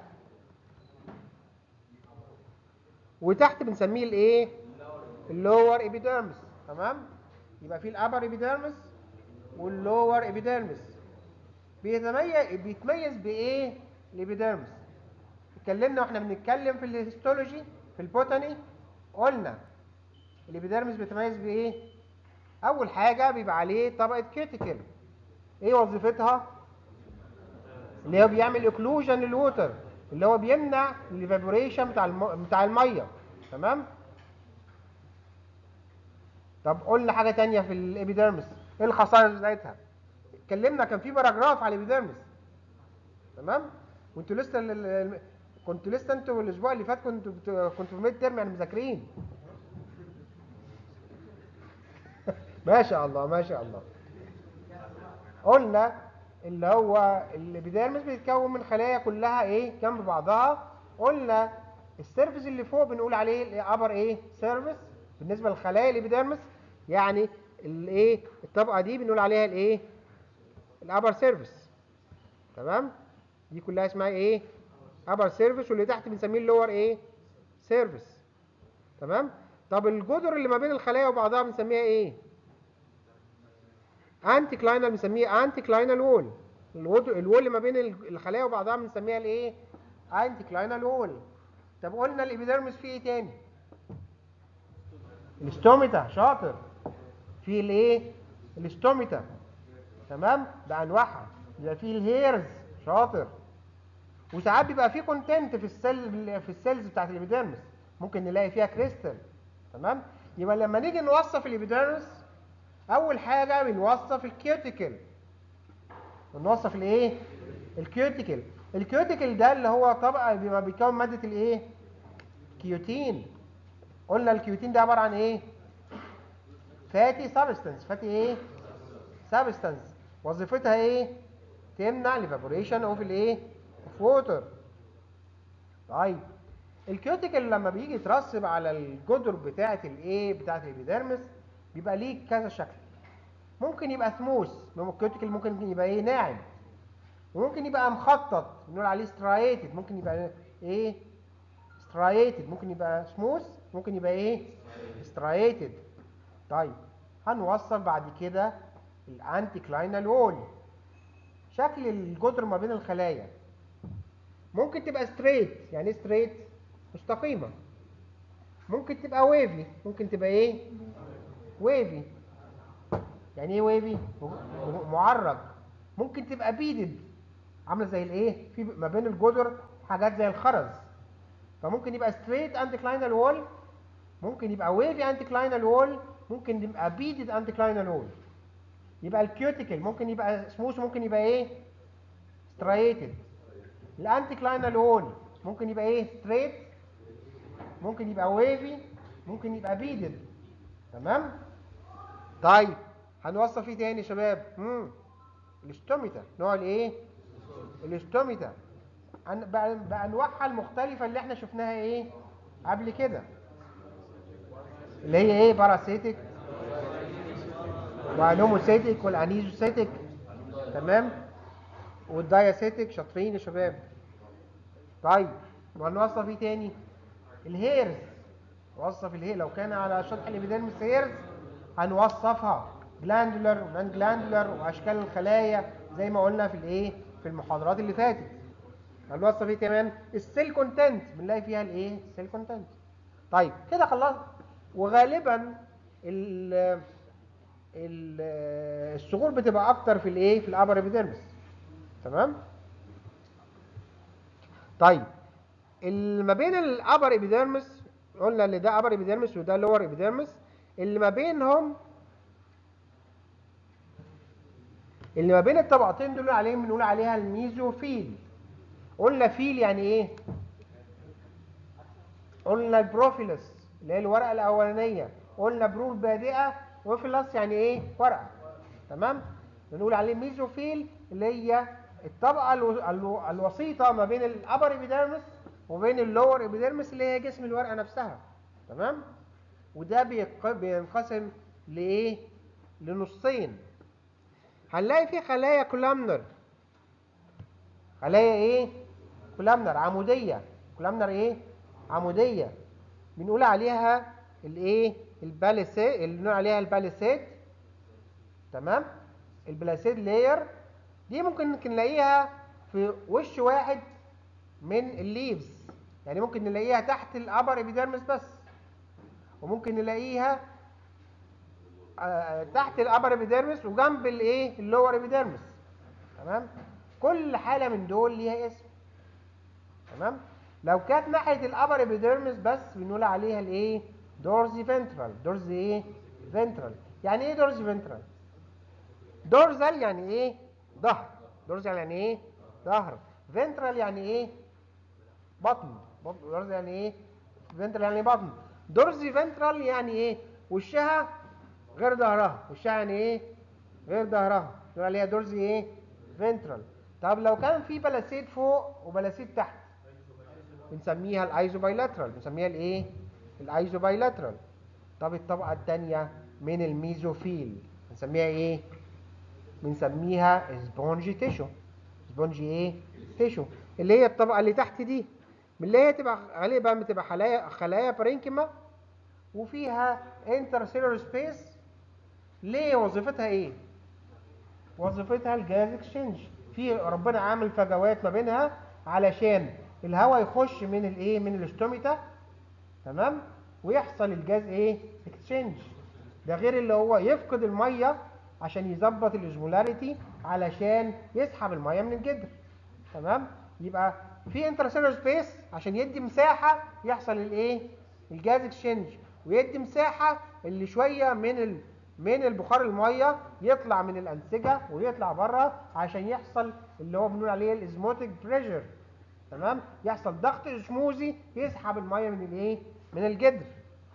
وتحت بنسميه الايه اللور ابيديرمس تمام يبقى في الابر ابيديرمس واللور ابيديرمس بيتميز بيتميز بايه الابيديرمس اتكلمنا واحنا بنتكلم في الهيستولوجي في البوتاني قلنا الابيديرمس بيتميز بايه اول حاجه بيبقى عليه طبقه كيوتيكل ايه وظيفتها اللي هو بيعمل اوكلوجن للوتر اللي هو بيمنع الايفابوريشن بتاع الم... بتاع الميه تمام طب قلنا حاجه تانية في الابيديرمس ايه الخصائص بتاعتها اتكلمنا كان في باراجراف على الابيديرمس تمام وانتوا لسه ال... ال- كنتوا لسه انتوا الاسبوع اللي فات كنتوا بت... كنتوا في ميد ترم يعني مذاكرين ما شاء الله ما شاء الله قلنا اللي هو الابيديرمس بيتكون من خلايا كلها ايه جنب بعضها قلنا السيرفس اللي فوق بنقول عليه الابر ايه سيرفس بالنسبه للخلايا الابيديرمس يعني الايه الطبقه دي بنقول عليها الايه الابر سيرفس تمام دي كلها اسمها ايه ابر سيرفس واللي تحت بنسميه اللور ايه سيرفس تمام طب الجدر اللي ما بين الخلايا وبعضها بنسميها ايه انتي كلاينال بنسميه انتي كلاينال وول الوول اللي ما بين ال- الخلايا وبعضها بنسميها الايه انتي كلاينال وول طب قلنا الابيديرمس فيه ايه تاني الاستوميتا شاطر في الايه الاستوميتا تمام بانواعها يبقى فيه الهيرز شاطر وساعات بيبقى فيه كونتنت في السيل في السيلز بتاعت الابيديرمس ممكن نلاقي فيها كريستال تمام يبقى لما نيجي نوصف الابيديرمس اول حاجه بنوصف الكيوتيكل بنوصف الايه الكيوتيكل الكيوتيكل ده اللي هو طبقه بيبقى بيكون ماده الايه كيوتين قلنا الكيوتين ده عباره عن ايه فاتي سبستانس فاتي ايه سبستانس وظيفتها ايه تمنع الايفابوريشن اوف الايه اوف ووتر طيب الكيوتيكل لما بيجي يترسب على الجدر بتاعه الايه بتاعه الابيديرمس بيبقى ليه كذا شكل ممكن يبقى سموث الكيوتيكل ممكن يبقى ايه ناعم وممكن يبقى مخطط بنقول عليه سترايتد ممكن يبقى ايه سترايتد ممكن يبقى سموث ممكن يبقى ايه سترايتد طيب هنوصف بعد كده الانتي كلاينال وول شكل الجدر ما بين الخلايا ممكن تبقى ستريت يعني ايه ستريت مستقيمه ممكن تبقى ويفي ممكن تبقى ايه ويفي يعني ايه ويفي م- معرج ممكن تبقى بيدد عامله زي الايه في ما بين الجدر حاجات زي الخرز فممكن يبقى ستريت انتيكلاينال وول ممكن يبقى ويفي انتيكلاينال وول ممكن يبقى بيدد انتيكلاينال وول يبقى الكيوتيكل ممكن يبقى سموث ممكن يبقى ايه ستريتد الانتيكلاينال وول ممكن يبقى ايه ستريت ممكن يبقى ويفي ممكن يبقى بيدد تمام طيب هنوصف ايه تاني يا شباب امم الاستوميتا نوع الايه الاستوميتا عن- بأ- بانواعها المختلفه اللي احنا شفناها ايه قبل كده اللي هي ايه باراسيتك والهوموسيتك والانيزوسيتك تمام والداياسيتك شاطرين يا شباب طيب وهنوصف ايه تاني الهيرز نوصف الهير لو كان على سطح الابيديرمس هيرز هنوصفها جلاندولار ونان جلاندولار واشكال الخلايا زي ما قلنا في الايه في المحاضرات اللي فاتت هنوصف ايه كمان السيل كونتنت بنلاقي فيها الايه السيل كونتنت طيب كده خلص وغالبا ال ال الصغور بتبقى اكتر في الايه في الابر ابيديرمس تمام طيب اللي ما بين الابر ابيديرمس قلنا ان ده ابر ابيديرمس وده لور ابيديرمس اللي ما بينهم اللي ما بين الطبقتين دول عليهم بنقول عليها الميزوفيل قلنا فيل يعني ايه قلنا البروفيلس اللي هي الورقه الاولانيه قلنا بروف بادئه وفيلس يعني ايه ورقه تمام بنقول عليه ميزوفيل اللي هي الطبقه الو- الو- الوسيطه ما بين الابر ابيديرمس وبين اللور ابيديرمس اللي هي جسم الورقه نفسها تمام وده بيق- بينقسم لايه لنصين هنلاقي فيه خلايا كولامنر خلايا ايه كولامنر عموديه كولامنر ايه عموديه بنقول عليها الايه الباليسيد اللي بنقول عليها الباليسيد تمام البلاسيد لاير دي ممكن نلاقيها في وش واحد من الليفز يعني ممكن نلاقيها تحت الابر ابيديرمس بس وممكن نلاقيها آه، تحت الابر ابيديرمس وجنب الايه اللور ابيديرمس تمام كل حاله من دول ليها اسم تمام لو كانت ناحيه الابر ابيديرمس بس بنقول عليها الايه دورزي فنترال دورزي ايه فنترال يعني ايه دورزي فنترال دورزال يعني ايه ظهر دورزال يعني ايه ظهر فنترال يعني ايه بطن بطن دورزي يعني ايه فنترال يعني بطن دورزي فنترال يعني ايه وشها غير ظهرها وشها يعني ايه غير ظهرها نقول عليها دورزي ايه فنترال طب لو كان في بلاسيد فوق وبلاسيد تحت بنسميها الايزوبايلاترال بنسميها الايه الايزوبايلاترال طب الطبقه الثانيه من الميزوفيل بنسميها ايه بنسميها سبونجي تيشو سبونجي ايه تيشو اللي هي الطبقه اللي تحت دي من اللي هي تبقى غالبا بتبقى خلايا خلايا برينكيما وفيها انترسيلولر سبيس ليه وظيفتها ايه وظيفتها الجاز اكسشينج في ربنا عامل فجوات ما بينها علشان الهواء يخش من الايه من الاستوميتا تمام ويحصل الجاز ايه اكسشينج ده غير اللي هو يفقد الميه عشان يظبط الاوزمولاريتي علشان يسحب الميه من الجدر تمام يبقى في انترسيلر سبيس عشان يدي مساحه يحصل الايه الجاز اكسشينج ويدي مساحه اللي شويه من ال... من البخار الميه يطلع من الانسجه ويطلع بره عشان يحصل اللي هو بنقول عليه الازموتيك بريشر تمام يحصل ضغط اسموزي يسحب الميه من الايه من الجدر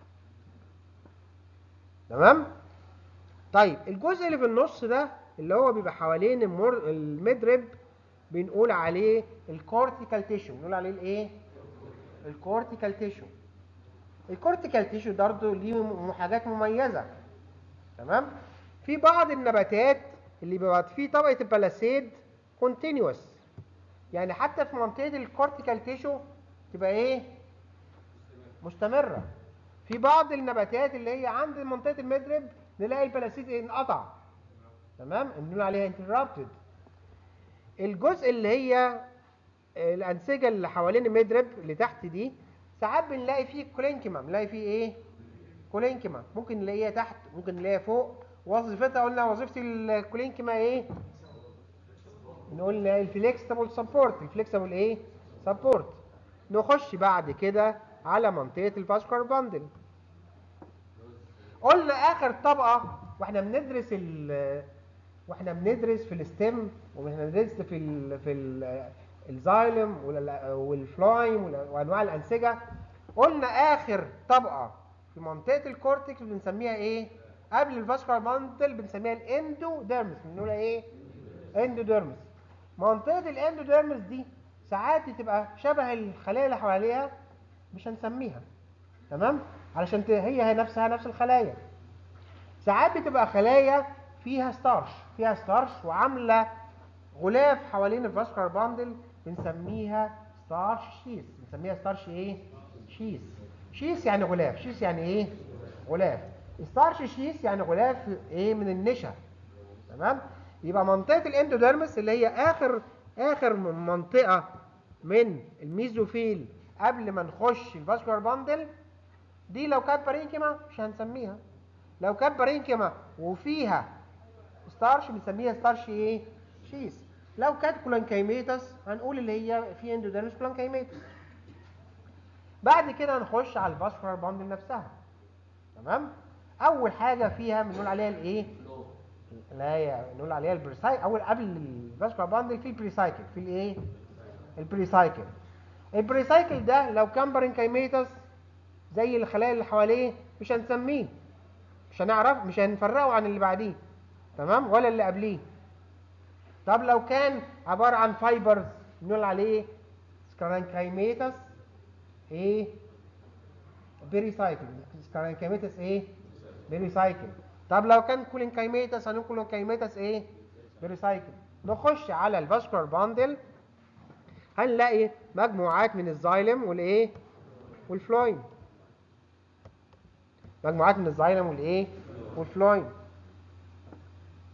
تمام طيب الجزء اللي في النص ده اللي هو بيبقى حوالين المر... المدرب بنقول عليه الكورتيكال تيشو بنقول عليه الايه الكورتيكال تيشو الكورتيكال تيشو برضه ليه م- حاجات مميزه تمام في بعض النباتات اللي بيبقى فيه طبقه البلاسيد كونتينوس يعني حتى في منطقه الكورتيكال تيشو تبقى ايه مستمره في بعض النباتات اللي هي عند منطقه المدرب نلاقي البلاسيد انقطع تمام بنقول عليها انترابتد الجزء اللي هي الانسجه اللي حوالين المدرب اللي تحت دي ساعات بنلاقي فيه كولينكيما بنلاقي فيه ايه كولينكيما ممكن نلاقيها تحت ممكن نلاقيها فوق وظيفتها قلنا وظيفه الكولينكيما ايه نقول الفليكسبل سبورت الفليكسبل ايه سبورت نخش بعد كده على منطقه الفاسكولار باندل قلنا اخر طبقه واحنا بندرس ال واحنا بندرس في الستيم واحنا بندرس في ال في ال الزايلم وال- والفلايم وال- وانواع الانسجه قلنا اخر طبقه في منطقه الكورتكس بنسميها ايه قبل الفاسكولار باندل بنسميها الاندوديرمس بنقولها ايه اندوديرمس منطقه الاندوديرمس دي ساعات تبقى شبه الخلايا اللي حواليها مش هنسميها تمام علشان ت- هي هي نفسها نفس الخلايا ساعات بتبقى خلايا فيها ستارش فيها ستارش وعامله غلاف حوالين الفاسكولار باندل بنسميها ستارش شيس بنسميها ستارش ايه شيس شيس يعني غلاف شيس يعني ايه غلاف ستارش شيس يعني غلاف ايه من النشا تمام يبقى منطقه الاندوديرمس اللي هي اخر اخر من- منطقه من الميزوفيل قبل ما نخش الفاسكولار باندل دي لو كانت بارينكيما مش هنسميها لو كانت بارينكيما وفيها ستارش بنسميها ستارش ايه شيس لو كانت كولانكايميتس هنقول اللي هي في اندوديرمس كولانكايميتس بعد كده هنخش على الفاسكولار باندل نفسها تمام اول حاجه فيها بنقول عليها الايه اللي هي نقول عليها البريسايكل اول قبل الفاسكولار باندل في البريسايكل في الايه البريسايكل البريسايكل ده لو كان بارينكايميتس زي الخلايا اللي حواليه مش هنسميه مش هنعرف مش هنفرقه عن اللي بعديه تمام ولا اللي قبليه طب لو كان عباره عن فايبرز نقول عليه سكرانكايميتس ايه بيريسايكل سكرانكايميتس ايه بيريسايكل طب لو كان كولينكايميتس هنقول كولينكايميتس ايه بيريسايكل نخش على الفاسكولار باندل هنلاقي مجموعات من الزايلم والايه والفلويم مجموعات من الزايلم والايه والفلويم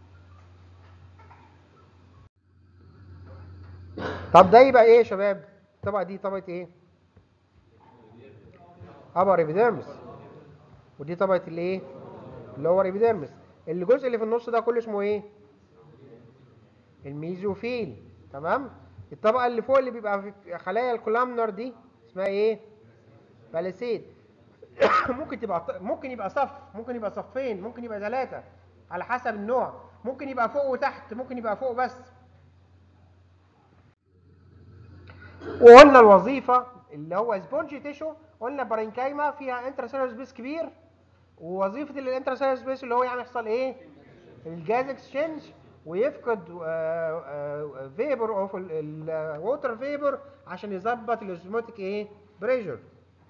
طب ده يبقى ايه يا شباب الطبقه دي طبقه ايه ابر ايبيديرمس ودي طبقه الايه اللور ايبيديرمس الجزء اللي في النص ده كله اسمه ايه الميزوفيل تمام الطبقه اللي فوق اللي بيبقى في خلايا الكولامنر دي اسمها ايه باليسيد ممكن تبقى ممكن يبقى صف ممكن يبقى صفين ممكن يبقى ثلاثه على حسب النوع ممكن يبقى فوق وتحت ممكن يبقى فوق بس وقلنا الوظيفه اللي هو سبونج تيشو قلنا بارينكايما فيها انتراسيلر سبيس كبير ووظيفه الانتراسيلر سبيس اللي هو يعني يحصل ايه الجاز اكسشينج ويفقد فيبر اوف الووتر فيبر عشان يظبط الاسموتيك ايه بريشر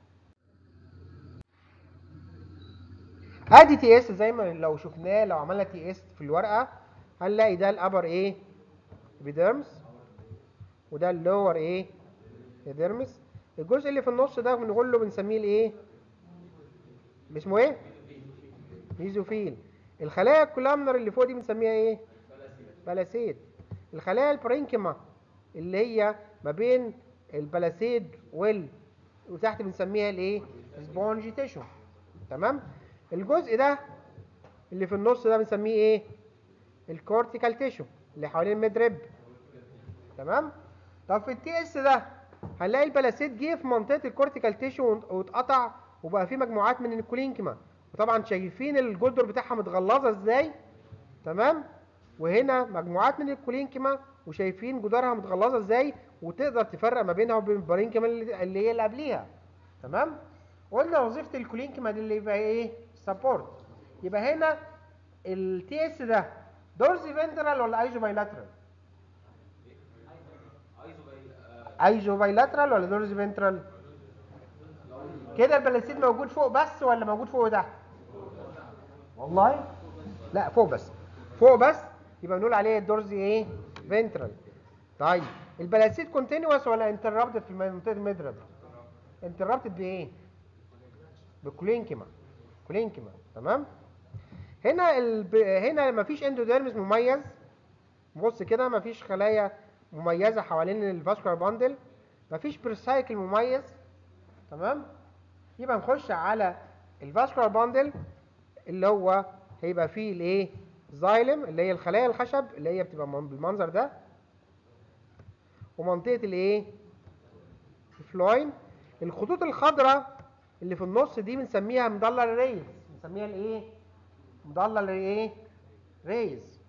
ادي تي اس زي ما لو شفناه لو عملنا تي اس في الورقه هنلاقي ده الابر ايه بيدرمس وده اللور ايه ايديرمس الجزء اللي في النص ده بنقول له بنسميه الايه اسمه ايه ميزوفيل الخلايا الكولامنر اللي فوق دي بنسميها ايه بلاسيد الخلايا البرينكيما اللي هي ما بين البلاسيد وال وتحت بنسميها الايه سبونج تيشو تمام الجزء ده اللي في النص ده بنسميه ايه الكورتيكال تيشو اللي حوالين الميدريب تمام طب في التي اس ده هنلاقي البلاسيد جه في منطقه الكورتيكال تيشو واتقطع وبقى فيه مجموعات من الكولينكما وطبعا شايفين الجدر بتاعها متغلظه ازاي تمام وهنا مجموعات من الكولينكما وشايفين جدارها متغلظه ازاي وتقدر تفرق ما بينها وبين البارينكما اللي هي اللي قبليها تمام قلنا وظيفه الكولينكما دي اللي يبقى ايه سبورت يبقى هنا التي اس ده دورزي فنترال ولا ايزو بايلاترال ايزو بايلاترال ولا دورزي فنترال كده البلاسيد موجود فوق بس ولا موجود فوق وتحت والله لا فوق بس فوق بس يبقى نقول عليه الدورزي ايه فنترال طيب البلاسيد كونتينوس ولا انتربتد في منطقه المدرب انتربتد بايه بالكولينكيما كولينكيما تمام هنا الب... هنا مفيش اندوديرمس مميز بص كده مفيش خلايا مميزه حوالين الفاسكولار باندل مفيش بريسايكل مميز تمام يبقى نخش على الفاسكولار باندل اللي هو هيبقى فيه الايه زايلم اللي هي الخلايا الخشب اللي هي بتبقى بالمنظر ده ومنطقه الايه الفلوين الخطوط الخضراء اللي في النص دي بنسميها مضلل ريز بنسميها الايه مضلل ايه ريز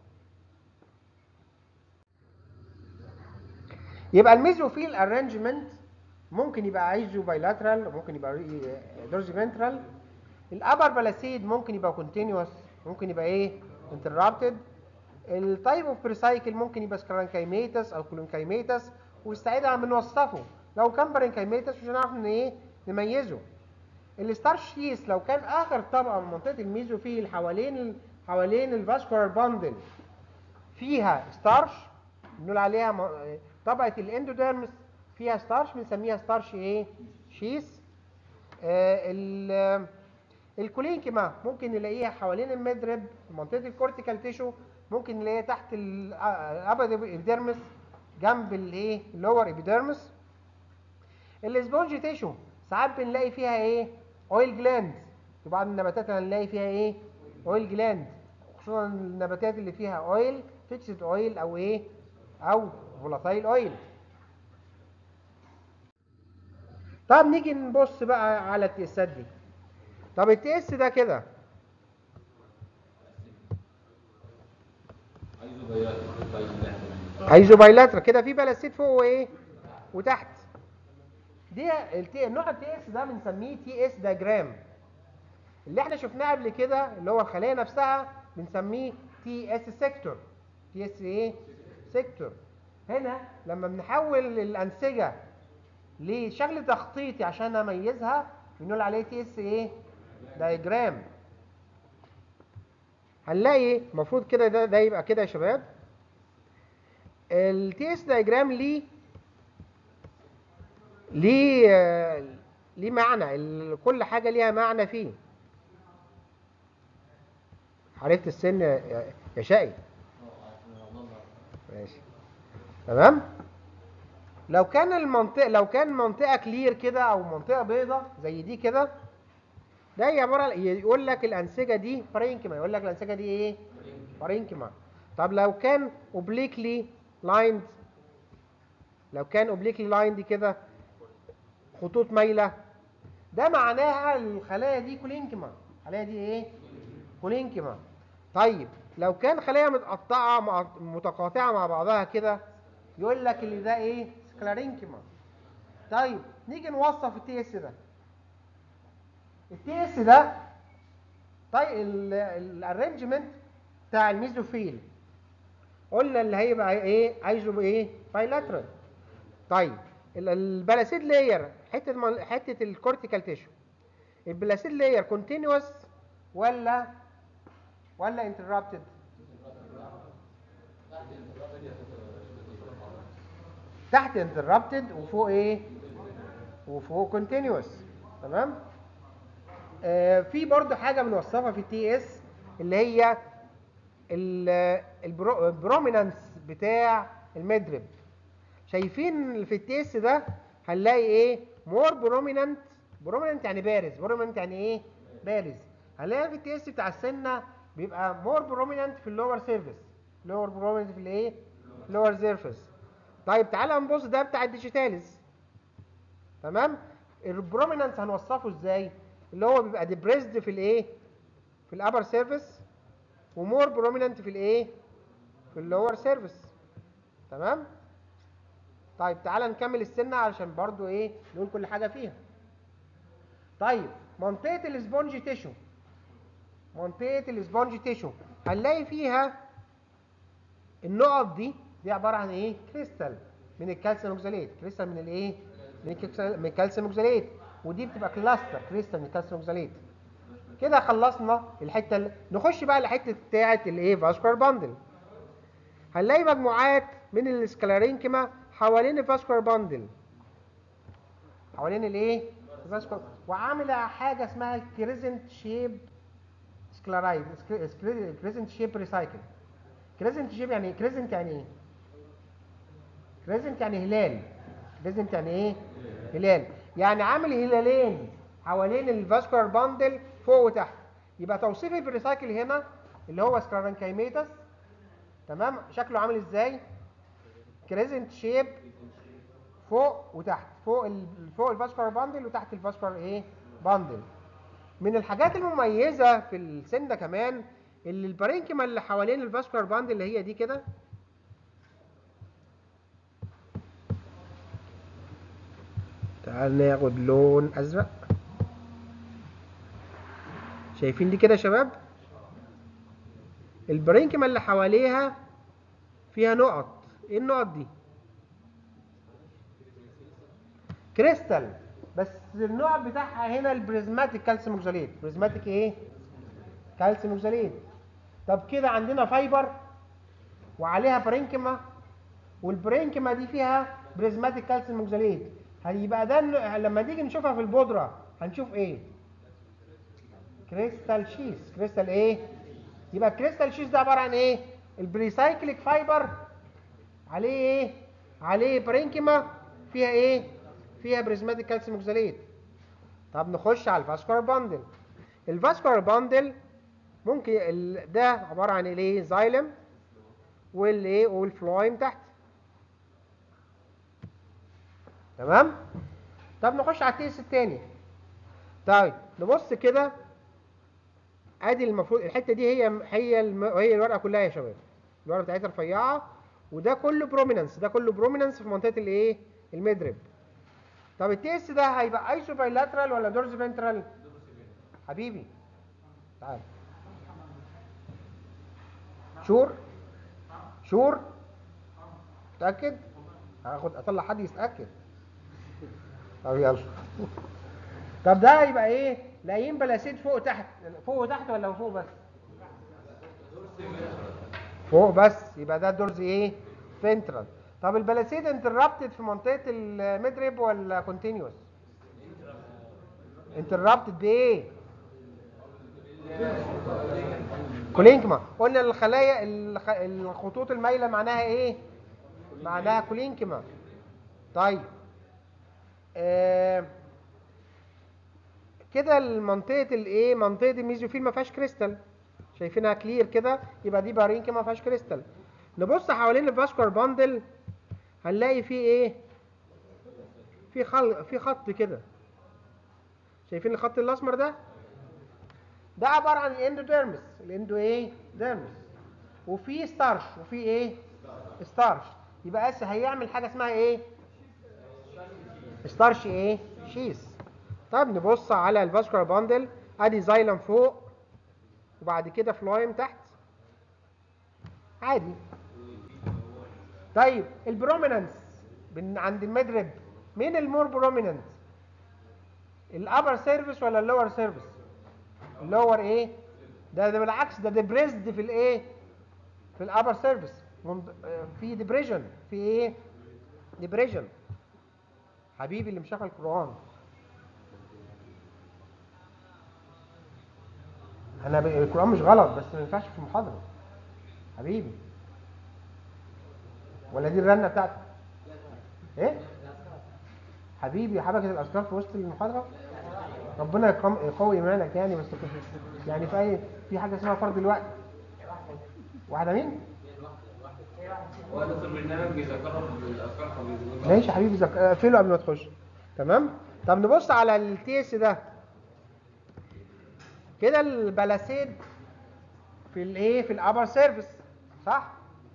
يبقى الميزوفيل ارانجمنت ممكن يبقى ايزو بايلاترال ممكن يبقى دورزي فنترال الابر بلاسيد ممكن يبقى كونتينوس ممكن يبقى ايه انترابتد التايب اوف بريسايكل ممكن يبقى سكرانكايميتس او كولونكايميتس وساعتها بنوصفه لو كان برينكايميتس مش هنعرف ان ايه نميزه الستارش شيس لو كان اخر طبقه من منطقه الميزوفيل حوالين حوالين الفاسكولار باندل فيها ستارش بنقول عليها م... طبقه الاندوديرمس فيها ستارش بنسميها ستارش ايه شيس آه الكولينكيما ممكن نلاقيها حوالين المدرب في منطقه الكورتيكال تيشو ممكن نلاقيها تحت الابد ابيديرمس جنب الايه اللور ابيديرمس الاسبونج تيشو ساعات بنلاقي فيها ايه اويل جلاند في بعض النباتات هنلاقي فيها ايه اويل جلاند خصوصا النباتات اللي فيها اويل فيكسد اويل او ايه او فولاتايل اويل طب نيجي نبص بقى على التيسات دي طب التيس ده كده ايزو بايلاترا كده في بلاسيد فوق وايه وتحت دي التي النوع التي اس ده بنسميه تي اس دايجرام اللي احنا شفناه قبل كده اللي هو الخليه نفسها بنسميه تي اس سيكتور تي اس ايه سيكتور هنا لما بنحول الانسجه لشكل تخطيطي عشان اميزها بنقول عليه تي اس ايه دايجرام هنلاقي المفروض كده ده, ده يبقى كده يا شباب التي اس دايجرام ليه ليه ليه معنى كل حاجة ليها معنى فيه عرفت السن يا شقي ماشي تمام لو كان المنطقه لو كان منطقه كلير كده او منطقه بيضة زي دي كده ده هي عباره يقول لك الانسجه دي بارينكيما يقول لك الانسجه دي ايه بارينكيما طب لو كان اوبليكلي لايند لو كان اوبليكلي لايند كده خطوط مايله ده معناها الخلايا دي كولينكيما الخلايا دي ايه كولينكيما طيب لو كان خلايا متقطعه مع متقاطعه مع بعضها كده يقول لك اللي ده ايه سكلارينكيما طيب نيجي نوصف التي اس ده التي اس ده طيب الارينجمنت بتاع الميزوفيل قلنا اللي هيبقى ايه عايزه ايه بايلاترال طيب ال- البلاسيد لاير حته مال- حته الكورتيكال تيشو البلاسيد لاير كونتينوس ولا ولا انتربتد تحت انتربتد وفوق ايه وفوق كونتينوس تمام آه في برضو حاجه بنوصفها في التي اس اللي هي البرومينانس بتاع المدرب شايفين في التي اس ده هنلاقي ايه مور برومينانت برومينانت يعني بارز برومينانت يعني ايه بارز هنلاقي في التي اس بتاع السنه بيبقى مور برومينانت في اللور سيرفيس لور برومينانت في الايه لور سيرفيس طيب تعالى نبص ده بتاع الديجيتاليز تمام البرومينانس هنوصفه ازاي اللي هو بيبقى ديبريسد في الايه في الابر سيرفيس ومور برومينانت في الايه في اللور سيرفيس تمام طيب تعالى نكمل السنه علشان برضو ايه نقول كل حاجه فيها طيب منطقه الاسبونج تيشو منطقه الاسبونج تيشو هنلاقي فيها النقط دي دي عباره عن ايه كريستال من الكالسيوم اوكساليت كريستال من الايه من الكالسيوم- من الكالسيوم اوكساليت ودي بتبقى كلاستر كريستال من الكالسيوم اوكساليت كده خلصنا الحته اللي... نخش بقى لحته بتاعه الايه فاسكولار باندل هنلاقي مجموعات من السكلارينكيما حوالين الفاسكولار باندل حوالين الايه الفاسكولار وعامله حاجه اسمها كريزنت شيب سكلارايد كريزنت شيب ريسايكل كريزنت شيب يعني كريزنت يعني ايه كريزنت يعني هلال كريزنت يعني ايه هلال يعني عامل هلالين حوالين الفاسكولار باندل فوق وتحت يبقى توصيفي في الريسايكل هنا اللي هو سكلارانكايميتس تمام شكله عامل ازاي كريزنت شيب فوق وتحت فوق ال... فوق الفاسكولار باندل وتحت الفاسكولار ايه باندل من الحاجات المميزه في السن ده كمان اللي البارينكيما اللي حوالين الفاسكولار باندل اللي هي دي كده تعال ناخد لون ازرق شايفين دي كده يا شباب البارينكيما اللي حواليها فيها نقط ايه النقط دي كريستال بس النوع بتاعها هنا البريزماتيك كالسيوم اوكساليت بريزماتيك ايه كالسيوم اوكساليت طب كده عندنا فايبر وعليها برينكيما والبرينكيما دي فيها بريزماتيك كالسيوم اوكساليت هيبقى ده النوع- لما نيجي نشوفها في البودره هنشوف ايه كريستال شيس كريستال ايه يبقى الكريستال شيس ده عباره عن ايه البريسايكليك فايبر عليه ايه عليه برينكيما فيها ايه فيها بريزماتيك كالسيوم اوكساليت طب نخش على الفاسكولار باندل الفاسكولار باندل ممكن ال- ده عباره عن الايه زايلم والايه والفلويم تحت تمام طب نخش على التيس التاني طيب نبص كده ادي المفروض الحته دي هي هي الم... هي الورقه كلها يا شباب الورقه بتاعتها رفيعه وده كله بروميننس ده كله بروميننس في منطقه الايه المدرب طب التيس ده هيبقى ايسو بايلاترال ولا دورز فنترال حبيبي تعال شور شور متاكد هاخد اطلع حد يتاكد طب يلا طب ده يبقى ايه لاقيين بلاسيد فوق وتحت فوق وتحت ولا فوق بس فوق بس يبقى ده دورز ايه فنترال طب البلاسيد انتربتد في منطقه الميدريب ولا كونتينيوس انتربتد بايه كولينكما قلنا الخلايا الخ- الخطوط المايله معناها ايه معناها كولينكما طيب آه كده المنطقه الايه منطقه الميزوفيل ما فيهاش كريستال شايفينها كلير كده يبقى دي بارينكا ما فيهاش كريستال نبص حوالين الفاسكولار باندل هنلاقي فيه ايه في خل... في خط كده شايفين الخط الاسمر ده ده عباره عن الاندوديرمس الاندو ايه ديرمس وفي ستارش وفي ايه ستارش يبقى اس هيعمل حاجه اسمها ايه ستارش ايه شيس طب نبص على الفاسكولار باندل ادي زايلم فوق وبعد كده فلويم تحت عادي طيب البروميننس عند المدرب مين المور بروميننت الابر سيرفيس ولا اللور سيرفيس اللور ايه ده, ده بالعكس ده ديبريسد في الايه في الابر سيرفيس في ديبريشن في ايه ديبريشن حبيبي اللي مشغل القران انا ب... القران مش غلط بس ما ينفعش في المحاضره حبيبي ولا دي الرنه بتاعتك ايه حبيبي حبكه الاذكار في وسط المحاضره ربنا يقوم يقوي ايمانك يعني بس يعني في اي في حاجه اسمها فرض الوقت واحده مين هو دكتور برنامج بيذكرهم بالاذكار فبيقول ماشي يا حبيبي زك... اقفله قبل ما تخش تمام طب نبص على التيس ده كده البلاسيد في الايه في الابر سيرفيس صح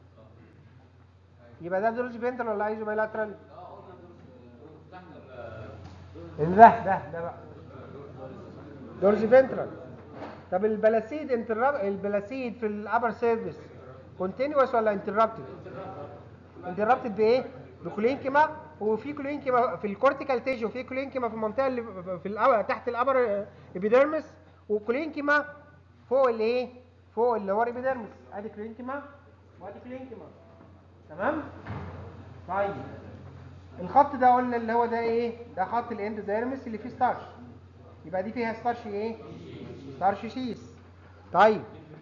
يبقى ده دورج فينترال ولا ايزو بايلاترال ده ده ده بقى دورج فينترال طب البلاسيد انتراب البلاسيد في الابر سيرفيس كونتينوس ولا انترابتد انترابتد بايه بكولينكيما وفي كولينكيما في الكورتيكال تيشو وفي كولينكيما في المنطقه اللي في الأو... تحت الابر ابيديرمس وكولينكيما فوق الايه فوق اللي هو ابيديرمس ادي كولينكيما وادي كولينكيما تمام طيب الخط ده قلنا اللي هو ده ايه ده خط الاندوديرمس اللي فيه ستارش يبقى دي فيها ستارش ايه ستارش شيس طيب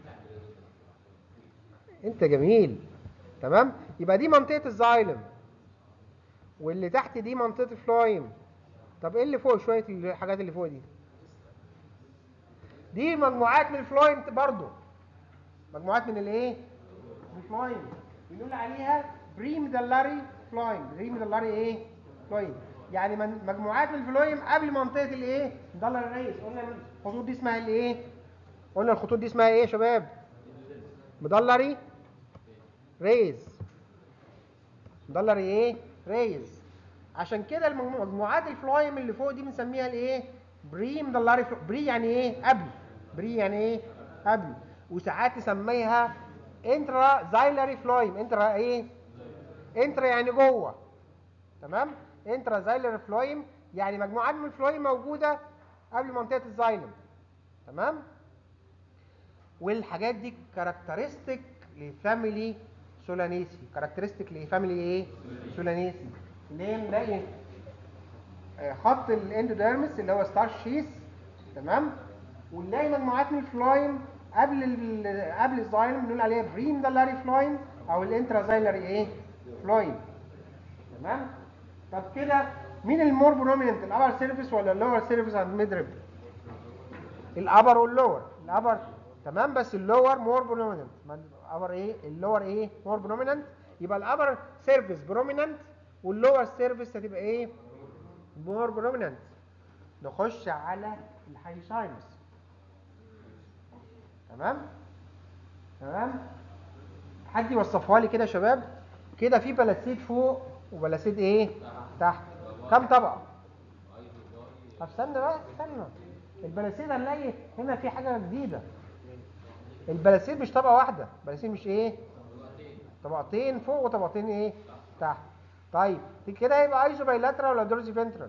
انت جميل تمام يبقى دي منطقه الزايلم واللي تحت دي منطقه الفلويم طب ايه اللي فوق شويه الحاجات اللي فوق دي دي مجموعات من الفلويم برضو مجموعات من الايه من الفلويم بنقول عليها بريميدالاري فلويم بريميدالاري ايه فلويم يعني من مجموعات من الفلويم قبل منطقه الايه دولار الرئيس قلنا الخطوط دي اسمها الايه قلنا الخطوط دي اسمها ايه يا شباب مدلري ريز مدلري ايه ريز عشان كده المجمو- مجموعات الفلويم اللي فوق دي بنسميها الايه بري مدلري فلو... بري يعني ايه قبل بري يعني ايه قبل وساعات نسميها انترا زايلري فلويم انترا ايه انترا يعني جوه تمام انترا زايلري فلويم يعني مجموعات من الفلويم موجوده قبل منطقه الزايلم تمام والحاجات دي كاركترستيك لفاميلي سولانيسي كاركترستيك لفاميلي ايه سولانيسي ليه نلاقي آه، خط الاندوديرمس اللي هو ستار شيس تمام ونلاقي مجموعات من الفلويم قبل ال قبل الزايلم بنقول عليها بريم دالاري فلويم او الانترازايلري ايه فلويم تمام طب كده مين المور بروميننت الابر سيرفيس ولا اللور سيرفيس عند ميدرب الابر واللور الابر تمام بس اللور مور بروميننت الابر ايه اللور ايه مور بروميننت يبقى الابر سيرفيس بروميننت واللور سيرفيس هتبقى ايه مور بروميننت نخش على الهايساينس تمام تمام حد يوصفها لي كده يا شباب كده في بلاسيد فوق وبلاسيد ايه تحت كم طبقه طب استنى بقى استنى البلاسيد هنلاقي هنا في حاجه جديده البلاسيد مش طبقه واحده البلاسيد مش ايه طبقتين فوق وطبقتين ايه تحت طيب كده هيبقى ايزو بايلاترال ولا دورزي فنترال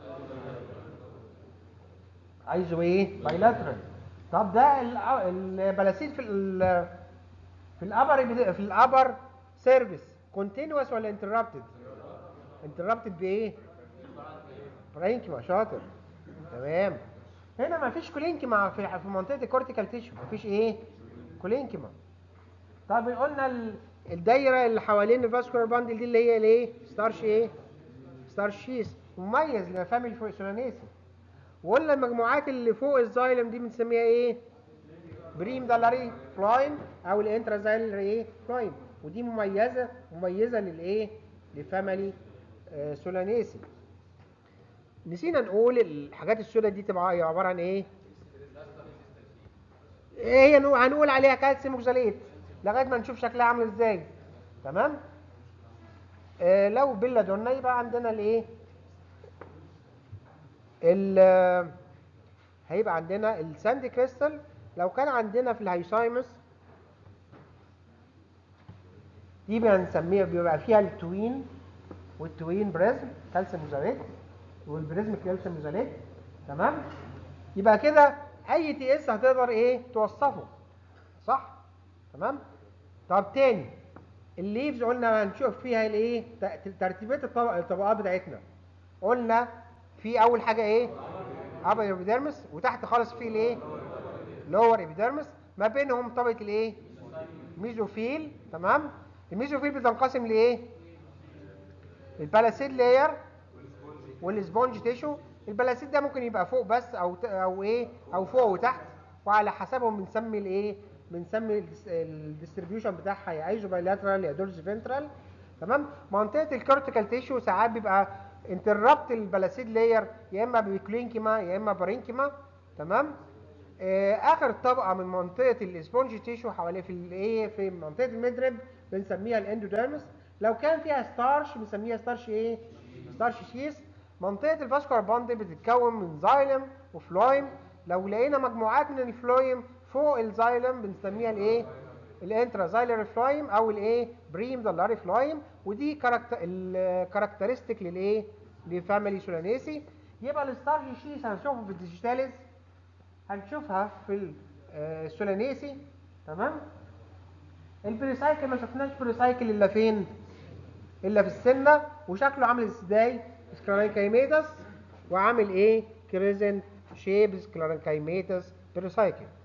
ايزو ايه بايلاترال طب ده ال- البلاسيد في ال في الابر في الابر سيرفيس كونتينوس ولا انتربتد انتربتد بايه برينكيما شاطر تمام هنا ما فيش كولينكيما في في منطقه الكورتيكال تيشو ما فيش ايه كولينكيما طب قلنا ال- الدايره اللي حوالين الفاسكولار باندل دي اللي هي الايه ستارش ايه ستار شيس مميز لفاميلي فوق سولانيسي وقلنا المجموعات اللي فوق الزايلم دي بنسميها ايه بريم دالاري فلايم او الانترازايلر ايه فلايم ودي مميزه مميزه للايه لفاميلي آه سولانيسي نسينا نقول الحاجات السوداء دي تبقى هي عباره عن ايه ايه هي نوع- هنقول عليها كالسيوم اوكساليت لغايه ما نشوف شكلها عامل ازاي تمام آه لو بيلادونا يبقى عندنا الايه ال هيبقى عندنا الساند كريستال لو كان عندنا في الهيسايمس دي بنسميها بيبقى فيها التوين والتوين بريزم كالسيوم اوكساليت والبريزم كالسيوم اوكساليت تمام يبقى كده اي تي اس هتقدر ايه توصفه صح تمام طب تاني الليفز قلنا هنشوف فيها الايه ت- ترتيبات الطبق الطبقات بتاعتنا قلنا في اول حاجه ايه ابر ايبيديرمس وتحت خالص في الايه لور ايبيديرمس ما بينهم طبقه الايه ميزوفيل تمام الميزوفيل بتنقسم لايه البلاسيد لاير والسبونج تيشو البلاسيد ده ممكن يبقى فوق بس او ت- او ايه او فوق وتحت وعلى حسبهم بنسمي الايه بنسمي الديستريبيوشن بتاعها يا ايزو بايلاترال يا دورز فنترال تمام منطقه الكورتيكال تيشو ساعات بيبقى انتربت البلاسيد لاير يا اما بكلينكيما يا اما بارينكيما تمام آه اخر طبقه من منطقه الاسبونج تيشو حوالي في الايه في منطقه المدرب بنسميها الاندوديرمس لو كان فيها ستارش بنسميها ستارش ايه ستارش شيس منطقه الفاسكولار باند بتتكون من زايلم وفلويم لو لقينا مجموعات من الفلويم فوق الزايلم بنسميها الايه الانترازايلر فلويم او الايه بريم دولاري فلويم ودي كاركتر الكاركترستيك للايه لفاميلي سولانيسي يبقى الستارش شيس هنشوفه في الديجيتاليز هنشوفها في السولانيسي تمام البريسايكل ما شفناش بريسايكل الا فين الا في السنه وشكله عامل ازاي سكلارنكايميتس وعامل ايه كريزنت شيب سكلارنكايميتس بريسايكل